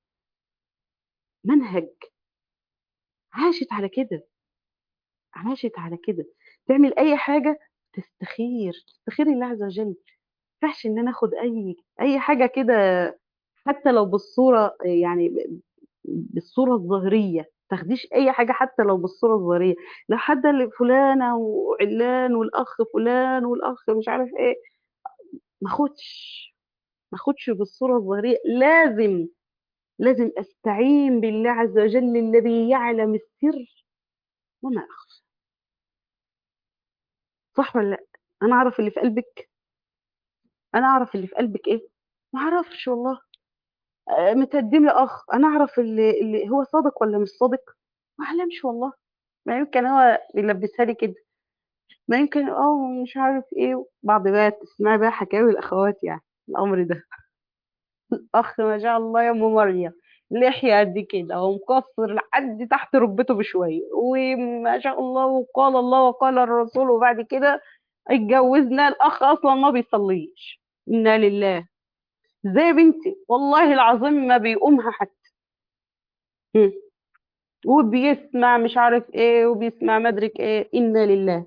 منهج عاشت على كده عاشت على كده تعمل اي حاجه تستخير تستخير الله عز وجل ما ينفعش ان انا اخد اي اي حاجه كده حتى لو بالصوره يعني بالصوره الظاهريه تاخديش اي حاجه حتى لو بالصوره الظاهريه لو حد اللي فلانه وعلان والاخ فلان والاخ مش عارف ايه ما اخدش ما اخدش بالصوره الظاهريه لازم لازم استعين بالله عز وجل الذي يعلم السر وما اخفى صح ولا لا انا اعرف اللي في قلبك انا اعرف اللي في قلبك ايه ما اعرفش والله آه، متقدم لي اخ انا اعرف اللي, اللي هو صادق ولا مش صادق ما اعلمش والله ما يمكن هو بيلبسها لي كده ما يمكن اه مش عارف ايه بعض بقى تسمعي بقى حكاوي الاخوات يعني الامر ده اخ ما شاء الله يا ام مريم لحية قد كده ومقصر لحد تحت ركبته بشوية وما شاء الله وقال الله وقال الرسول وبعد كده اتجوزنا الاخ اصلا ما بيصليش انا لله زي بنتي والله العظيم ما بيقومها حتى هم. وبيسمع مش عارف ايه وبيسمع مدرك ايه انا لله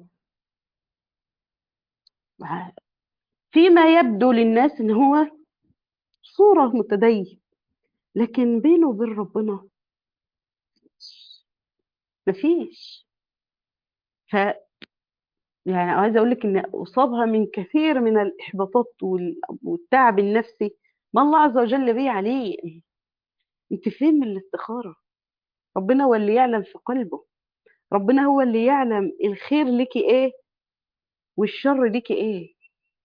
فيما يبدو للناس ان هو صورة متدين لكن بينه وبين ربنا مفيش ف يعني عايزة أقول لِك إن أصابها من كثير من الإحباطات وال والتعب النفسي ما الله عز وجل به عليه. أنتِ فين من الاستخارة؟ ربنا هو اللي يعلم في قلبه، ربنا هو اللي يعلم الخير ليكِ إيه والشر ليكِ إيه.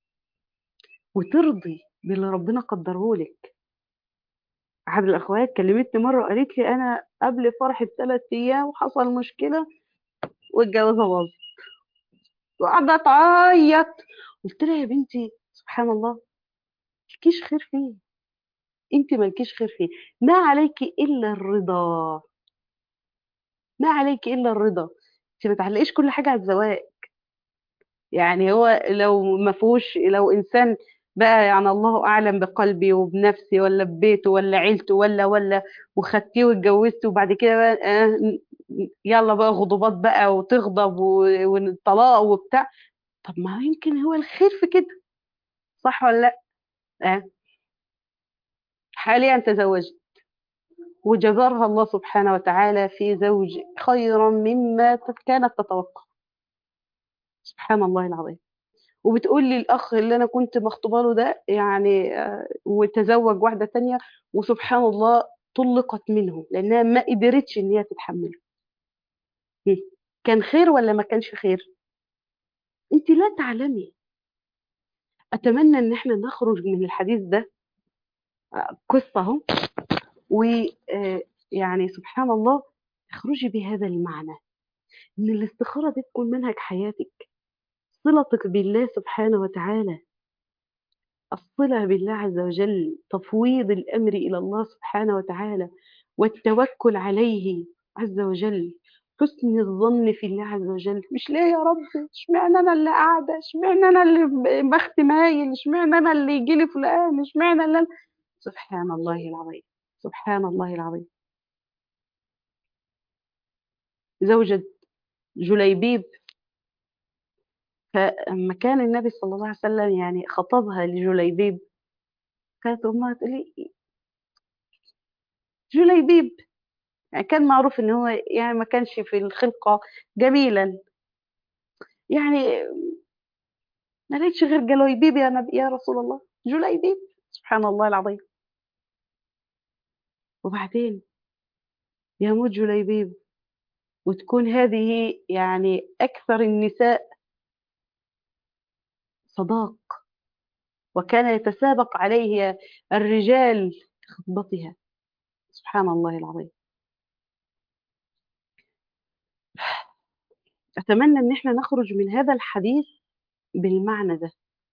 وترضي باللي ربنا قدّره لِك. أحد الأخوات كلمتني مرّة قالت لي: "أنا قبل فرحي ب3 أيام حصل مشكلة والجوازة باظت." وقاعدة تعيّط، قُلت لها: "يا بنتي سبحان الله، ما لكيش خير فيه، أنتِ ما لكيش خير فيه، ما عليكِ إلا الرضا." ما عليكِ إلا الرضا، أنتِ ما تعلّقيش كل حاجة على الزواج. يعني هو لو ما فيهوش لو إنسان بقى يعني الله أعلم بقلبي وبنفسي والّا ببيته والّا عيلته والّا، والّا وخدتيه واتجوزتِ وبعد كده بقى آآ ن ن يالّا بقى غضوبات بقى وتغضب و والطلاق وبتاع، طب ما هو يمكن هو الخير في كده، صح والّا لأ؟ آه. حاليًا تزوجت، وجزرها الله سبحانه وتعالى في زوج خيرًا مما ت كانت تتوقع. سبحان الله العظيم. وبتقول لي الأخ اللي أنا كنت مخطوبة له ده يعني آآ وتزوج واحدة تانية وسبحان الله طُلِّقت منه، لأنها ما قدرتش إن هي تتحمّله. إمم. كان خير والّا ما كانش خير؟ أنتِ لا تعلمي. أتمنى إن إحنا نخرج من الحديث ده آآ قصة أهو و آآ يعني سبحان الله اخرجي بهذا المعنى، إن الاستخارة دي تكون منهج حياتِك، صلتِك بالله سبحانه وتعالى. الصلة بالله عز وجل، تفويض الأمر إلى الله سبحانه وتعالى، والتوكل عليه عز وجل، حسن الظن في الله عز وجل، مش ليه يا رب اشمعنى أنا اللي قاعدة، اشمعنى أنا اللي ب بختي مايل، اشمعنى أنا اللي ييجي لي فلان، اشمعنى اللي أنا سبحان الله العظيم، سبحان الله العظيم. زوجة جليبيب فأمّا كان النبي صلى الله عليه وسلم يعني خطبها لجليبيب، كانت أمها تقول لي جليبيب. يعني كان معروف إن هو يعني ما كانش في الخلقة جميلًا. يعني ما لقيتش غير جليبيب يا نبي يا رسول الله، جليبيب، سبحان الله العظيم. وبعدين يموت جليبيب وتكون هذه يعني أكثر النساء صداق، وكان يتسابق عليه الرجال لخطبتها، سبحان الله العظيم. أتمنى إن إحنا نخرج من هذا الحديث بالمعنى ده.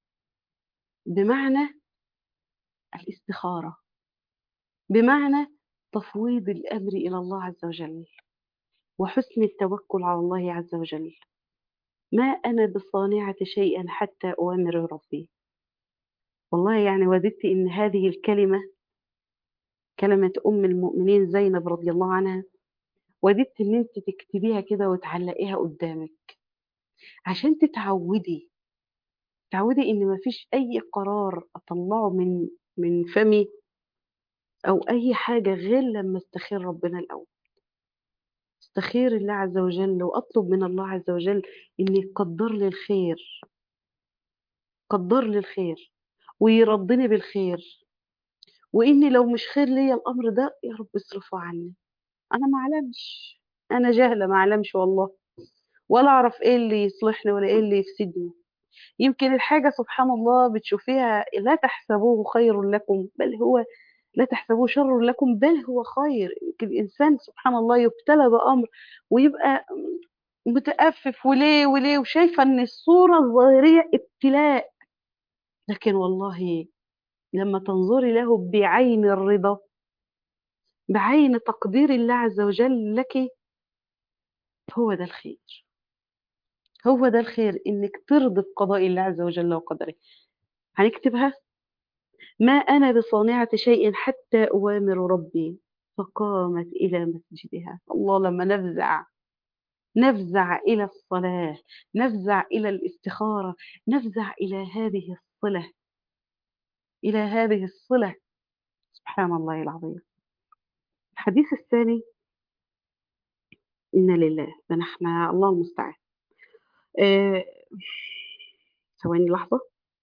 بمعنى الاستخارة. بمعنى تفويض الأمر إلى الله عز وجل، وحسن التوكل على الله عز وجل. ما أنا بصانعة شيئًا حتى أوامر ربي. والله يعني وددت إن هذه الكلمة كلمة أم المؤمنين زينب رضي الله عنها، وددت إن أنتِ تكتبيها كده وتعلقيها قدامِك، عشان تتعودي، تتعودي إن ما فيش أي قرار أطلّعه من من فمي أو أي حاجة غير لمّا أستخير ربنا الأول. أستخير الله عز وجل وأطلب من الله عز وجل إن يقدّر لي الخير. قدّر لي الخير ويرضّني بالخير، وإني لو مش خير ليّا الأمر ده يا رب اصرفه عني. أنا ما أعلمش، أنا جاهلة ما أعلمش والله، ولا أعرف إيه اللي يصلحني ولا إيه اللي يفسدني. يمكن الحاجة سبحان الله بتشوفيها لا تحسبوه خير لكم، بل هو لا تحسبوه شر لكم بل هو خير. يمكن الإنسان سبحان الله يُبتلى بأمر ويبقى متأفف وليه، وليه، وشايفة إن الصورة الظاهرية ابتلاء. لكن والله لمّا تنظري له بعين الرضا بعين تقدير الله عز وجل لكِ هو ده الخير. هو ده الخير، إنِّك ترضي بقضاء الله عز وجل وقدره. هنكتبها؟ ما أنا بصانعة شيء حتى أوامر ربي، فقامت إلى مسجدها. الله لمّا نفزع نفزع إلى الصلاة، نفزع إلى الاستخارة، نفزع إلى هذه الصلة. إلى هذه الصلة، سبحان الله العظيم. الحديث الثاني إنا لله، ده إحنا الله المستعان. آآ ثواني لحظة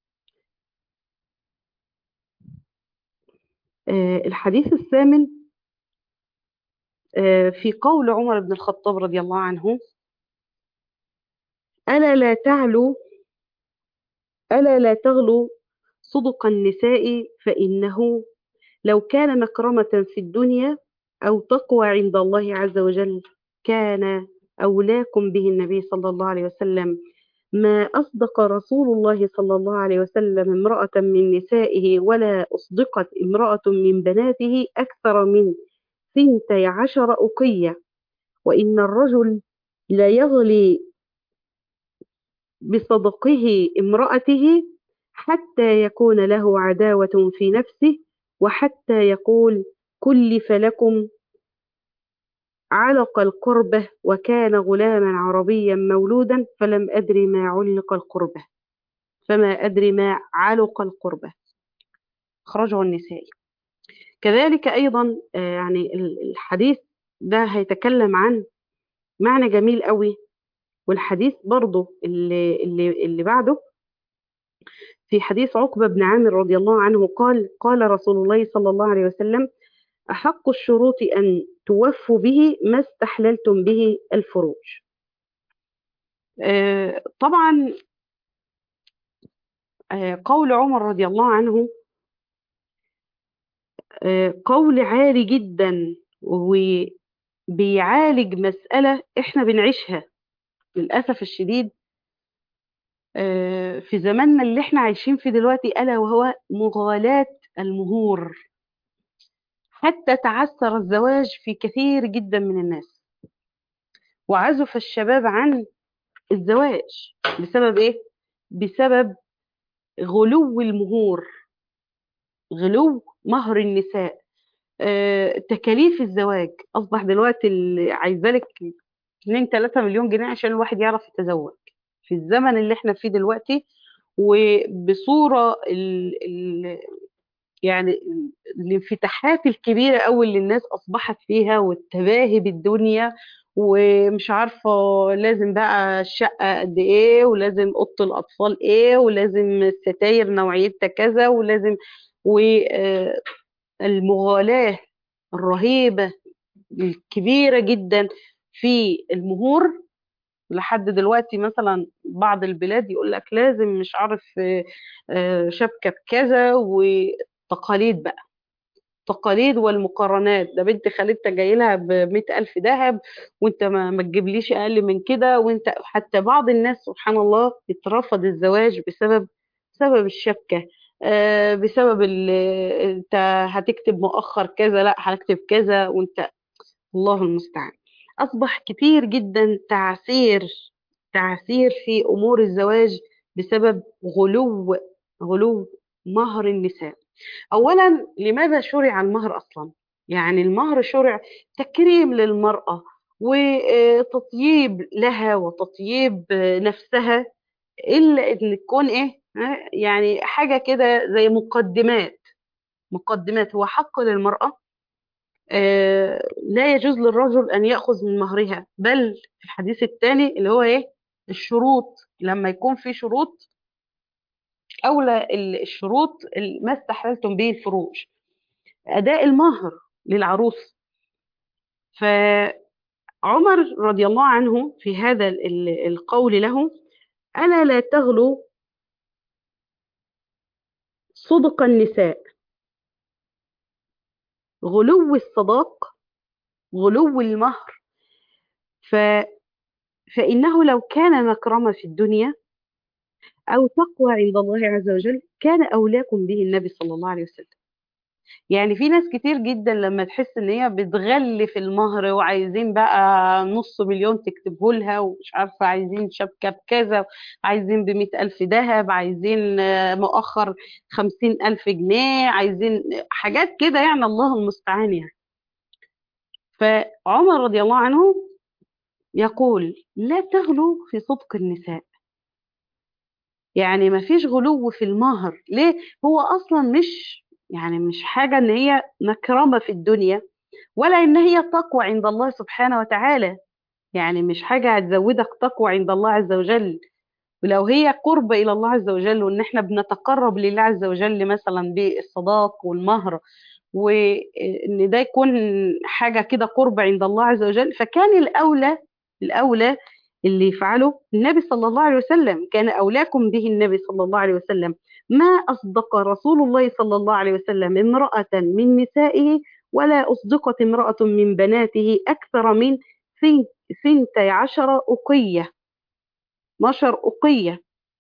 آه، الحديث الثامن آه، في قول عمر بن الخطاب رضي الله عنه ألا لا تعلو ألا لا تغلو صدق النساء فإنه لو كان مكرمة في الدنيا أو تقوى عند الله عز وجل كان أولاكم به النبي صلى الله عليه وسلم ما أصدق رسول الله صلى الله عليه وسلم امرأة من نسائه ولا أصدقت امرأة من بناته أكثر من ثنتي عشر أقية وإن الرجل لا يغلي بصدقه امرأته حتى يكون له عداوة في نفسه وحتى يقول كلف لكم علق القربة وكان غلاما عربيا مولودا فلم أدري ما علق القربة فما أدري ما علق القربة خرجه النسائي كذلك أيضا آه، يعني ال- الحديث ده هيتكلم عن معنى جميل قوي والحديث برضه اللي, اللي, اللي بعده في حديث عقبة بن عامر رضي الله عنه قال قال رسول الله صلى الله عليه وسلم أحق الشروط أن توفوا به ما استحللتم به الفروج آه، طبعا آه، قول عمر رضي الله عنه آه، قول عالي جدا وبيعالج مسألة احنا بنعيشها للأسف الشديد آه، في زماننا اللي احنا عايشين فيه دلوقتي ألا وهو مغالاة المهور حتى تعثر الزواج في كثير جدا من الناس وعزف الشباب عن الزواج بسبب ايه؟ بسبب غلو المهور غلو مهر النساء آه، تكاليف الزواج اصبح دلوقتي اللي عايزالك 2 3 مليون جنيه عشان الواحد يعرف يتزوج في الزمن اللي احنا فيه دلوقتي وبصوره ال ال يعني الانفتاحات الكبيره قوي اللي الناس اصبحت فيها والتباهي بالدنيا ومش عارفه لازم بقى الشقه قد ايه ولازم اوضه الاطفال ايه ولازم الستاير نوعيتها كذا ولازم والمغالاه الرهيبه الكبيره جدا في المهور لحد دلوقتي مثلا بعض البلاد يقول لك لازم مش عارف آه، آه، شبكه بكذا وتقاليد بقى تقاليد والمقارنات ده بنت خالتها جاي لها ب ألف ذهب وانت ما, ما تجيبليش اقل من كده وانت حتى بعض الناس سبحان الله اترفض الزواج بسبب بسبب الشبكه آه، بسبب ال- انت هتكتب مؤخر كذا لا هنكتب كذا وانت الله المستعان اصبح كتير جدا تعسير تعسير في امور الزواج بسبب غلو غلو مهر النساء اولا لماذا شرع المهر اصلا يعني المهر شرع تكريم للمراه وتطييب لها وتطييب نفسها الا ان تكون ايه ها؟ يعني حاجه كده زي مقدمات مقدمات هو حق للمراه آه، لا يجوز للرجل أن يأخذ من مهرها بل في الحديث الثاني اللي هو إيه الشروط لما يكون في شروط أولى ال- الشروط ال- ما استحللتم به الفروج أداء المهر للعروس فعمر رضي الله عنه في هذا ال- ال- القول له ألا لا تغلو صدق النساء غلو الصداق غلو المهر ف فإنه لو كان مكرمة في الدنيا أو تقوى عند الله عز وجل كان أولاكم به النبي صلى الله عليه وسلم يعني في ناس كتير جدا لما تحس ان هي بتغلي في المهر وعايزين بقى نص مليون تكتبه لها ومش عارفة عايزين شبكة بكذا عايزين بمئة ألف ذهب عايزين آه، مؤخر خمسين ألف جنيه عايزين حاجات كده يعني الله المستعان يعني فعمر رضي الله عنه يقول لا تغلو في صدق النساء يعني ما فيش غلو في المهر ليه هو اصلا مش يعني مش حاجه ان هي مكرمه في الدنيا ولا ان هي تقوى عند الله سبحانه وتعالى يعني مش حاجه هتزودك تقوى عند الله عز وجل ولو هي قرب إلى الله عز وجل وإن إحنا بنتقرب لله عز وجل مثلا بالصداق والمهر وإن ده يكون حاجة كده قرب عند الله عز وجل فكان الأولى الأولى اللي يفعله النبي صلى الله عليه وسلم كان أولاكم به النبي صلى الله عليه وسلم ما أصدق رسول الله صلى الله عليه وسلم امرأة من نسائه ولا أصدقت امرأة من بناته أكثر من ثنتي عشر أقية 12 أقية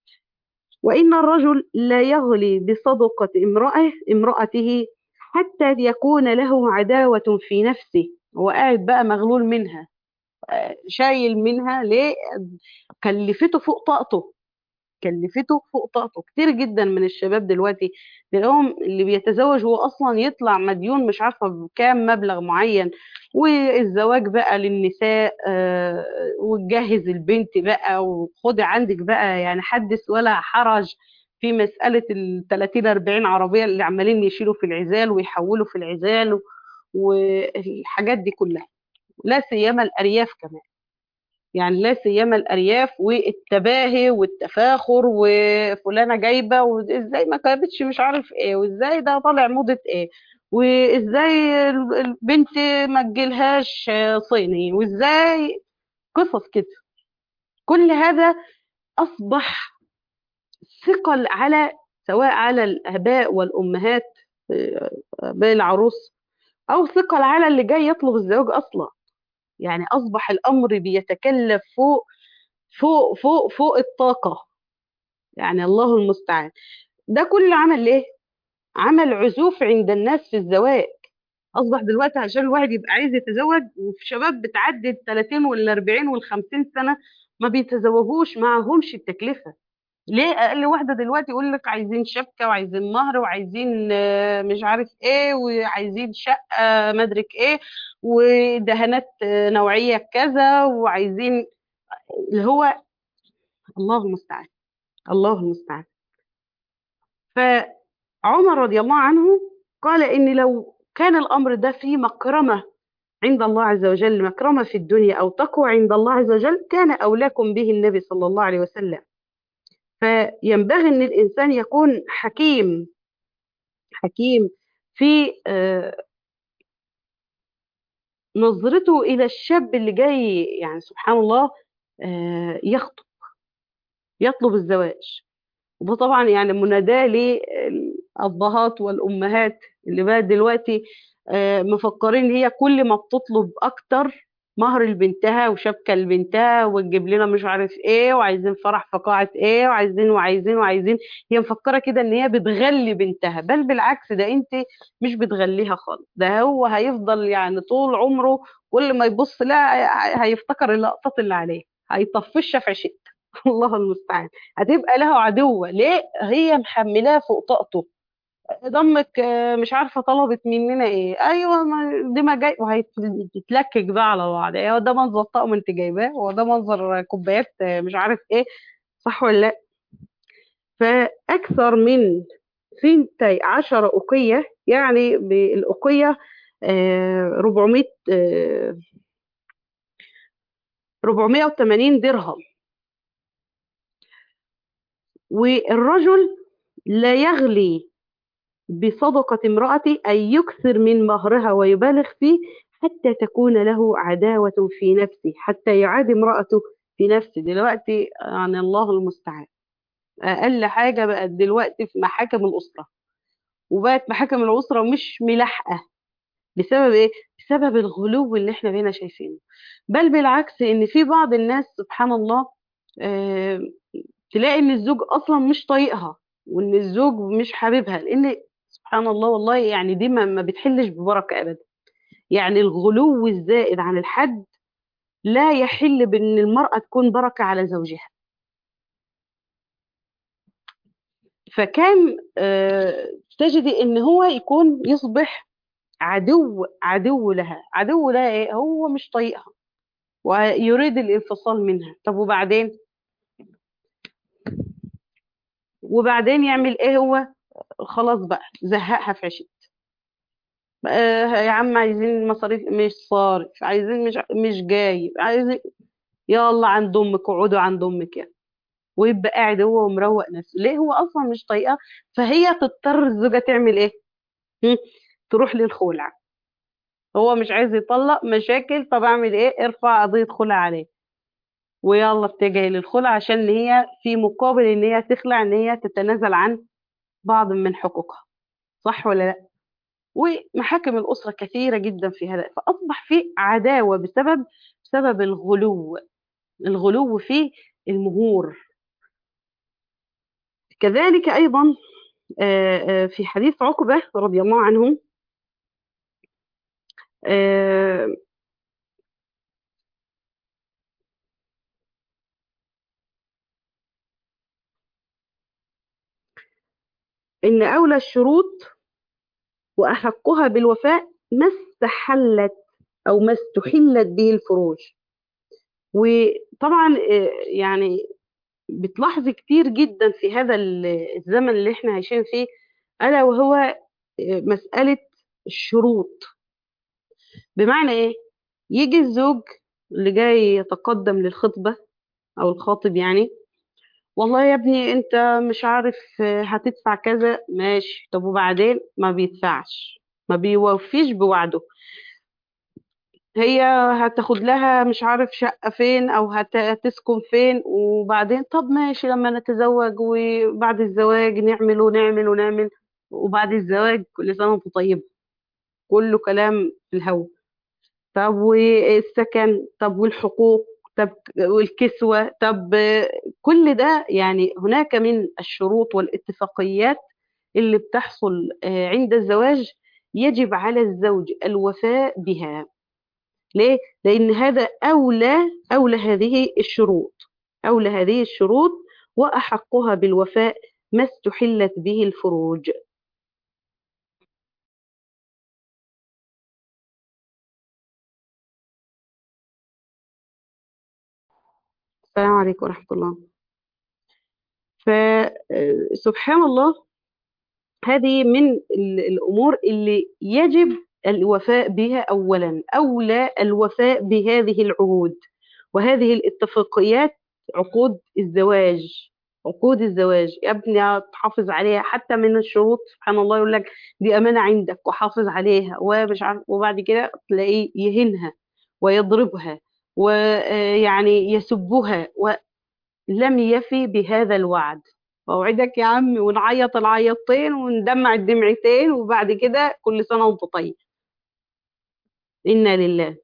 وإن الرجل لا يغلي بصدقة امرأة امرأته حتى يكون له عداوة في نفسه هو قاعد بقى مغلول منها شايل منها ليه كلفته فوق طاقته كلفته فوق طاقته كتير جدا من الشباب دلوقتي تلاقيهم اللي بيتزوج هو اصلا يطلع مديون مش عارفه بكام مبلغ معين والزواج بقى للنساء آه وتجهز البنت بقى وخدي عندك بقى يعني حدث ولا حرج في مساله ال 30 40 عربيه اللي عمالين يشيلوا في العزال ويحولوا في العزال والحاجات دي كلها لا سيما الارياف كمان يعني لا سيما الارياف والتباهي والتفاخر وفلانه جايبه وازاي ما جابتش مش عارف ايه وازاي ده طالع موضه ايه وازاي البنت ما تجيلهاش صيني وازاي قصص كده كل هذا اصبح ثقل على سواء على الاباء والامهات اباء العروس او ثقل على اللي جاي يطلب الزواج اصلا يعني اصبح الامر بيتكلف فوق فوق فوق فوق الطاقه يعني الله المستعان ده كله عمل ايه عمل عزوف عند الناس في الزواج اصبح دلوقتي عشان الواحد يبقى عايز يتزوج وفي شباب بتعدي ال 30 وال 40 وال 50 سنه ما بيتزوجوش معهمش التكلفه ليه اقل واحده دلوقتي يقول لك عايزين شبكه وعايزين مهر وعايزين مش عارف ايه وعايزين شقه مدرك ايه ودهانات نوعيه كذا وعايزين اللي هو الله المستعان الله المستعان فعمر رضي الله عنه قال ان لو كان الامر ده فيه مكرمه عند الله عز وجل مكرمه في الدنيا او تقوى عند الله عز وجل كان اولاكم به النبي صلى الله عليه وسلم فينبغي ان الانسان يكون حكيم حكيم في نظرته الى الشاب اللي جاي يعني سبحان الله يخطب يطلب الزواج وده طبعا يعني مناداه للابهات والامهات اللي بقى دلوقتي مفكرين هي كل ما بتطلب اكتر مهر لبنتها وشبكه لبنتها وتجيب لنا مش عارف ايه وعايزين فرح في قاعه ايه وعايزين وعايزين وعايزين هي مفكره كده ان هي بتغلي بنتها بل بالعكس ده انت مش بتغليها خالص ده هو هيفضل يعني طول عمره كل ما يبص لها هيفتكر اللقطات اللي عليه هيطفشها في عشق الله المستعان هتبقى له عدوه ليه هي محملاه فوق طاقته ضمك مش عارفه طلبت مننا ايه ايوه ما دي ما جاي وهيتلكك بقى على بعض ايه ده منظر طقم انت جايباه هو ده منظر كوبايات مش عارف ايه صح ولا لا فاكثر من ثنتي عشر أقية يعني بالأقية 400 480 درهم والرجل لا يغلي بصدقة امرأته أن يكثر من مهرها ويبالغ فيه حتى تكون له عداوة في نفسه حتى يعاد امرأته في نفسه دلوقتي يعني الله المستعان أقل حاجة بقت دلوقتي في محاكم الأسرة وبقت محاكم الأسرة مش ملاحقة بسبب إيه؟ بسبب الغلو اللي إحنا بقينا شايفينه بل بالعكس إن في بعض الناس سبحان الله آه تلاقي إن الزوج أصلا مش طايقها وإن الزوج مش حاببها لأن سبحان الله والله يعني دي ما بتحلش ببركة أبدا يعني الغلو الزائد عن الحد لا يحل بأن المرأة تكون بركة على زوجها فكان تجدي ان هو يكون يصبح عدو عدو لها عدو لها ايه هو مش طايقها ويريد الانفصال منها طب وبعدين وبعدين يعمل ايه هو خلاص بقى زهقها في عشت يا عم عايزين مصاريف مش صارف عايزين مش مش جايب عايزين يلا عند امك اقعدوا عند امك يعني ويبقى قاعد هو ومروق نفسه ليه هو اصلا مش طايقاه فهي تضطر الزوجه تعمل ايه هم؟ تروح للخلع هو مش عايز يطلق مشاكل طب اعمل ايه ارفع قضيه خلع عليه ويلا اتجهي للخلع عشان هي في مقابل ان هي تخلع ان هي تتنازل عن بعض من حقوقها صح ولا لا ومحاكم الاسره كثيره جدا في هذا فاصبح في عداوه بسبب بسبب الغلو الغلو في المهور كذلك ايضا آه، آه، في حديث عقبه رضي الله عنه آه، ان اولى الشروط واحقها بالوفاء ما استحلت او ما استحلت به الفروج وطبعا آه، يعني بتلاحظي كتير جدا في هذا ال- الزمن اللي احنا عايشين فيه الا وهو آه، مساله الشروط بمعنى ايه يجي الزوج اللي جاي يتقدم للخطبه او الخاطب يعني والله يا ابني انت مش عارف آه، هتدفع كذا ماشي طب وبعدين ما بيدفعش ما بيوفيش بوعده هي هتاخد لها مش عارف شقة فين او هت- هتسكن فين وبعدين طب ماشي لما نتزوج وبعد الزواج نعمل ونعمل ونعمل وبعد الزواج كل سنة وانت طيب كله كلام في الهوا طب والسكن طب والحقوق طب والكسوة طب كل ده يعني هناك من الشروط والاتفاقيات اللي بتحصل آه، عند الزواج يجب على الزوج الوفاء بها ليه؟ لأن هذا أولى أولى هذه الشروط أولى هذه الشروط وأحقها بالوفاء ما استحلت به الفروج السلام عليكم ورحمة الله فسبحان الله هذه من ال- الأمور اللي يجب الوفاء بها أولا أولى الوفاء بهذه العهود وهذه الاتفاقيات عقود الزواج عقود الزواج يا ابني تحافظ عليها حتى من الشروط سبحان الله يقول لك دي أمانة عندك وحافظ عليها ومش عارف وبعد كده تلاقيه يهينها ويضربها ويعني يسبها ولم يفي بهذا الوعد اوعدك يا عمي ونعيط العيطتين وندمع الدمعتين وبعد كده كل سنه وانت طيب انا لله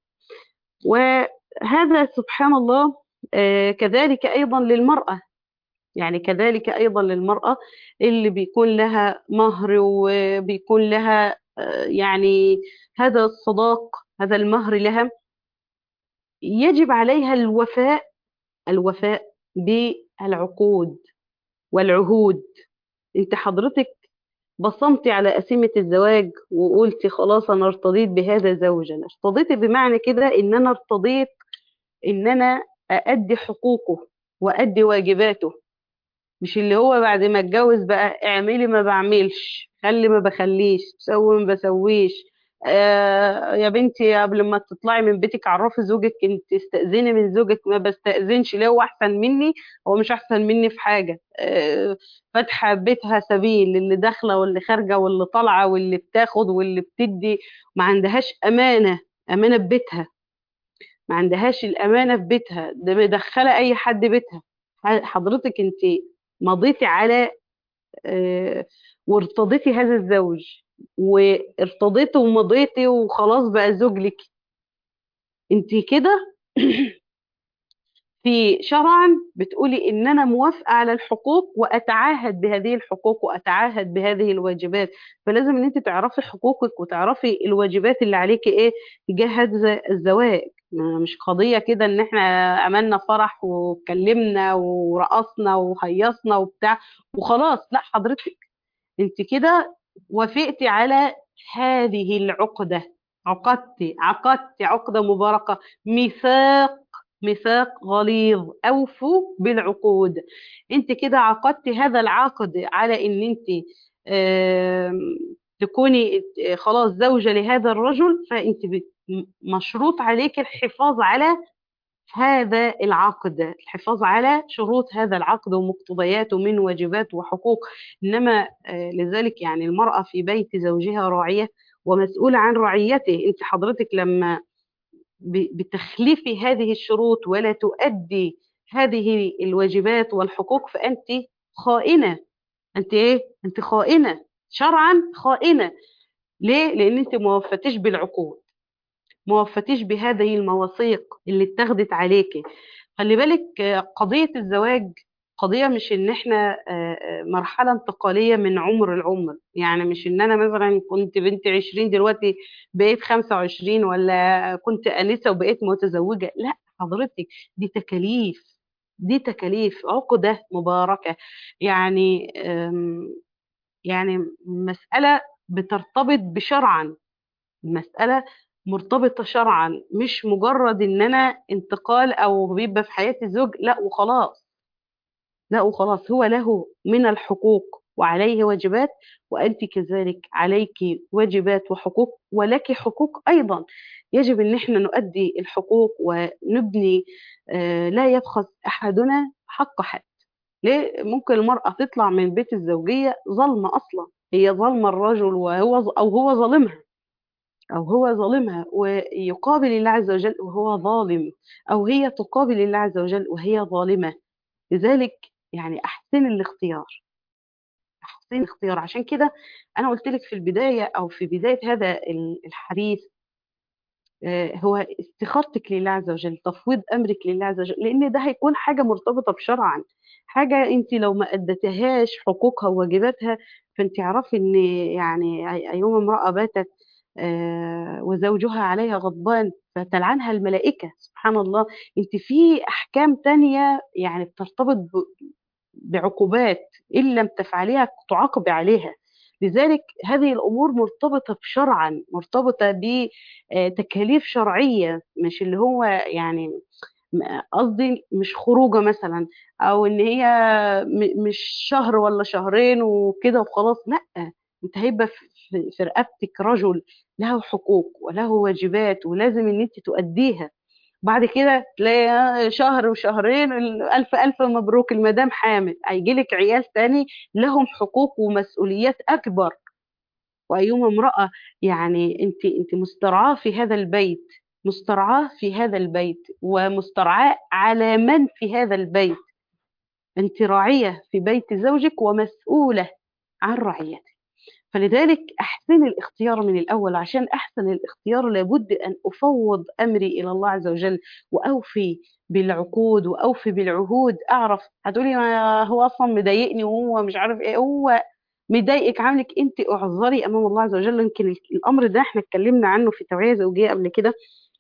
وهذا سبحان الله آه، كذلك ايضا للمراه يعني كذلك ايضا للمراه اللي بيكون لها مهر وبيكون لها آه، يعني هذا الصداق هذا المهر لها يجب عليها الوفاء الوفاء بالعقود والعهود انت حضرتك بصمتي على قسيمة الزواج وقلتي خلاص أنا ارتضيت بهذا زوجا ارتضيت بمعنى كده إن أنا ارتضيت إن أنا أأدي حقوقه وأدي واجباته مش اللي هو بعد ما اتجوز بقى اعملي ما بعملش خلي ما بخليش سوي ما بسويش آه يا بنتي قبل ما تطلعي من بيتك عرفي زوجك انت تستأذني من زوجك ما بستأذنش ليه هو احسن مني هو مش احسن مني في حاجة آه فاتحة بيتها سبيل اللي داخلة واللي خارجة واللي طالعة واللي بتاخد واللي بتدي ما عندهاش أمانة أمانة في بيتها ما عندهاش الأمانة في بيتها ده مدخلة أي حد بيتها حضرتك انت مضيتي على آه، وارتضيتي هذا الزوج وارتضيتي ومضيتي وخلاص بقى زوج لك انت كده في شرعا بتقولي ان انا موافقه على الحقوق واتعاهد بهذه الحقوق واتعاهد بهذه الواجبات فلازم ان انت تعرفي حقوقك وتعرفي الواجبات اللي عليكي ايه تجاه هذا الزواج ما- مش قضيه كده ان احنا عملنا فرح واتكلمنا ورقصنا وهيصنا وبتاع وخلاص لا حضرتك انت كده وافقتي على هذه العقده عقدتي عقدتي عقده مباركه ميثاق ميثاق غليظ اوفوا بالعقود انت كده عقدتي هذا العقد على ان انت آم، تكوني آه، خلاص زوجة لهذا الرجل فانت بت- م- مشروط عليك الحفاظ على هذا العقد الحفاظ على شروط هذا العقد ومقتضياته من واجبات وحقوق إنما آه، لذلك يعني المرأة في بيت زوجها راعية ومسؤولة عن رعيته أنت حضرتك لما ب- بتخلفي هذه الشروط ولا تؤدي هذه الواجبات والحقوق فأنت خائنة أنت إيه؟ أنت خائنة شرعا خائنة ليه؟ لأن أنت ما وفتيش بالعقود ما وفتيش بهذه المواثيق اللي اتخذت عليكي خلي بالك آه، قضية الزواج قضية مش ان احنا آه، آه، مرحلة انتقالية من عمر العمر يعني مش ان انا مثلا كنت بنت عشرين دلوقتي بقيت خمسة وعشرين ولا كنت انسة وبقيت متزوجة لا حضرتك دي تكاليف دي تكاليف عقدة مباركة يعني آم، يعني مسألة بترتبط بشرعا المسألة مرتبطة شرعا مش مجرد ان انا انتقال او بيبقى في حياتي زوج لا وخلاص لا وخلاص هو له من الحقوق وعليه واجبات وانت كذلك عليك واجبات وحقوق ولك حقوق ايضا يجب ان احنا نؤدي الحقوق ونبني آه، لا يبخس احدنا حق حد ليه ممكن المرأة تطلع من بيت الزوجية ظلمة اصلا هي ظلمة الرجل وهو او هو ظالمها أو هو ظالمها ويقابل الله عز وجل وهو ظالم أو هي تقابل الله عز وجل وهي ظالمة لذلك يعني أحسن الاختيار أحسن الاختيار عشان كده أنا قلت لك في البداية أو في بداية هذا ال- الحديث آه، هو استخارتك لله عز وجل تفويض أمرك لله عز وجل لأن ده هيكون حاجة مرتبطة بشرعا حاجة أنت لو ما أدتهاش حقوقها وواجباتها فأنت اعرفي إن يعني أي- أيما امرأة باتت آه، وزوجها عليها غضبان فتلعنها الملائكة سبحان الله انت في احكام تانية يعني بترتبط ب- بعقوبات ان لم تفعليها تعاقب عليها لذلك هذه الامور مرتبطة بشرعا مرتبطة بتكاليف شرعية مش اللي هو يعني م- قصدي مش خروجه مثلا او ان هي م- مش شهر ولا شهرين وكده وخلاص لا انت هيبقى في في رقبتك رجل له حقوق وله واجبات ولازم ان انت تؤديها بعد كده تلاقي شهر وشهرين الف الف مبروك المدام حامل هيجي لك عيال تاني لهم حقوق ومسؤوليات اكبر وايما امراه يعني انت انت مسترعاه في هذا البيت مسترعاه في هذا البيت ومسترعاه على من في هذا البيت انت راعيه في بيت زوجك ومسؤوله عن رعيته فلذلك احسن الاختيار من الاول عشان احسن الاختيار لابد ان افوض امري الى الله عز وجل واوفي بالعقود واوفي بالعهود اعرف هتقولي ما هو اصلا مضايقني وهو مش عارف ايه هو مضايقك عاملك انت اعذري امام الله عز وجل يمكن الامر ده احنا اتكلمنا عنه في توعيه زوجيه قبل كده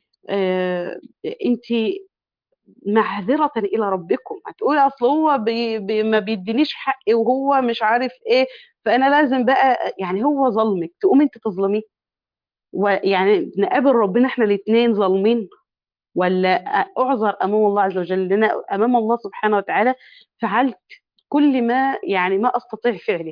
آه انت معذرة إلى ربكم هتقولي أصل هو بي بي ما بيدينيش حقي وهو مش عارف إيه فأنا لازم بقى يعني هو ظلمك تقوم أنت تظلميه ويعني نقابل ربنا إحنا الاتنين ظالمين ولا أعذر أمام الله عز وجل لأن أمام الله سبحانه وتعالى فعلت كل ما يعني ما أستطيع فعله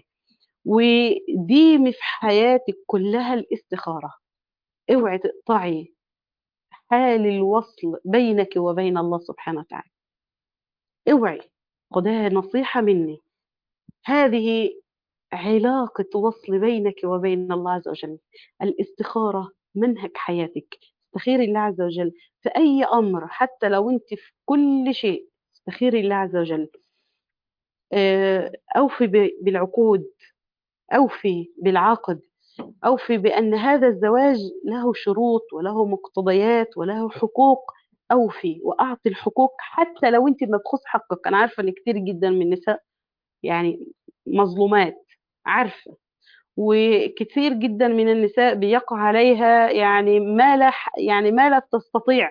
ودي في حياتك كلها الاستخارة اوعي تقطعي حال الوصل بينك وبين الله سبحانه وتعالى اوعي خدها نصيحة مني هذه علاقة وصل بينك وبين الله عز وجل الاستخارة منهج حياتك استخيري الله عز وجل في أي أمر حتى لو أنت في كل شيء استخيري الله عز وجل آه، أوفي ب- بالعقود أوفي بالعقد أوفي بأن هذا الزواج له شروط وله مقتضيات وله حقوق أوفي وأعطي الحقوق حتى لو أنت مبخوص حقك أنا عارفة إن كتير جدا من النساء يعني مظلومات عارفة وكثير جدا من النساء بيقع عليها يعني ما لا يعني ما لا تستطيع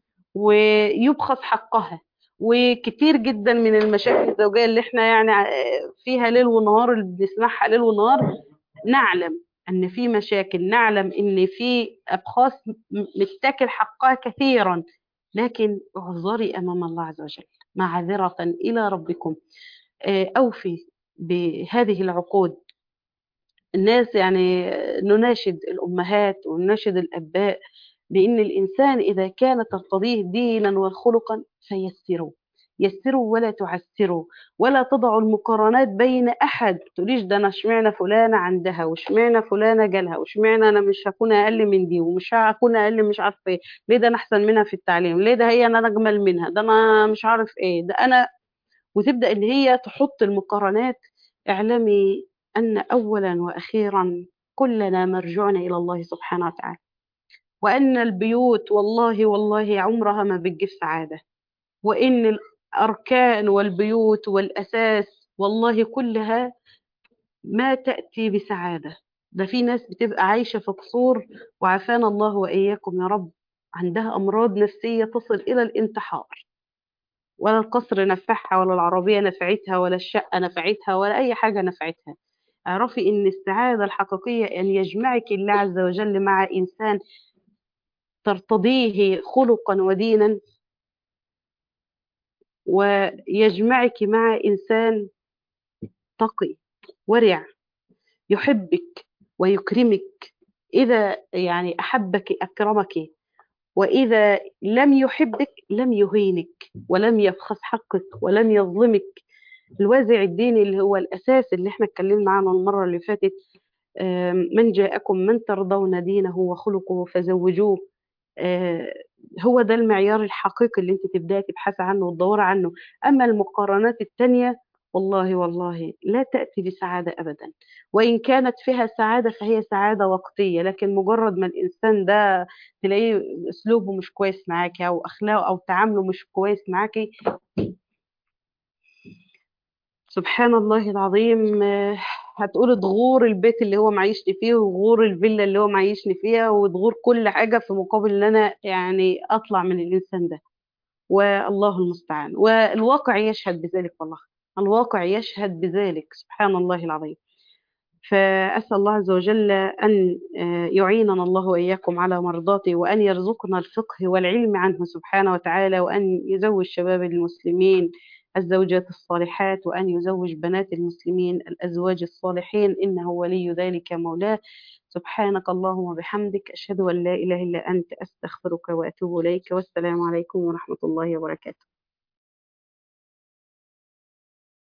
ويبخس حقها وكتير جدا من المشاكل الزوجيه اللي احنا يعني فيها ليل ونهار اللي بنسمعها ليل ونهار نعلم ان في مشاكل نعلم ان في ابخاص متاكل حقها كثيرا لكن اعذري امام الله عز وجل معذره الى ربكم اوفي بهذه العقود الناس يعني نناشد الامهات ونناشد الاباء لأن الإنسان إذا كان ترتضيه دينا وخلقا فيسره يسروا ولا تعسروا ولا تضعوا المقارنات بين أحد تقوليش ده أنا اشمعنى فلانة عندها واشمعنى فلانة جالها واشمعنى أنا مش هكون أقل من دي ومش هكون أقل مش عارفة إيه ليه ده أنا أحسن منها في التعليم ليه ده هي أنا أجمل منها ده أنا مش عارف إيه ده أنا وتبدأ إن هي تحط المقارنات اعلمي أن أولا وأخيرا كلنا مرجعنا إلى الله سبحانه وتعالى وأن البيوت والله والله عمرها ما بتجيب سعادة وإن الأركان والبيوت والأساس والله كلها ما تأتي بسعادة ده في ناس بتبقى عايشة في قصور وعافانا الله وإياكم يا رب عندها أمراض نفسية تصل إلى الانتحار ولا القصر نفعها ولا العربية نفعتها ولا الشقة نفعتها ولا أي حاجة نفعتها اعرفي إن السعادة الحقيقية أن يجمعك الله عز وجل مع إنسان ترتضيه خلقا ودينا ويجمعك مع إنسان تقي ورع يحبك ويكرمك إذا يعني أحبك أكرمك وإذا لم يحبك لم يهينك ولم يبخس حقك ولم يظلمك الوازع الديني اللي هو الأساس اللي احنا اتكلمنا عنه المرة اللي فاتت من جاءكم من ترضون دينه وخلقه فزوجوه هو ده المعيار الحقيقي اللي انت تبداي تبحثي عنه وتدوري عنه اما المقارنات التانية والله والله لا تأتي بسعادة أبدا وإن كانت فيها سعادة فهي سعادة وقتية لكن مجرد ما الإنسان ده تلاقيه أسلوبه مش كويس معاكي أو أخلاقه أو تعامله مش كويس معاكي سبحان الله العظيم هتقول تغور البيت اللي هو معيشني فيه وغور الفيلا اللي هو معيشني فيها وتغور كل حاجة في مقابل ان انا يعني اطلع من الانسان ده والله المستعان والواقع يشهد بذلك والله الواقع يشهد بذلك سبحان الله العظيم فأسأل الله عز وجل أن يعيننا الله وإياكم على مرضاته وأن يرزقنا الفقه والعلم عنه سبحانه وتعالى وأن يزوج شباب المسلمين الزوجات الصالحات وأن يزوج بنات المسلمين الأزواج الصالحين إنه ولي ذلك مولاه سبحانك اللهم وبحمدك أشهد أن لا إله إلا أنت أستغفرك وأتوب إليك والسلام عليكم ورحمة الله وبركاته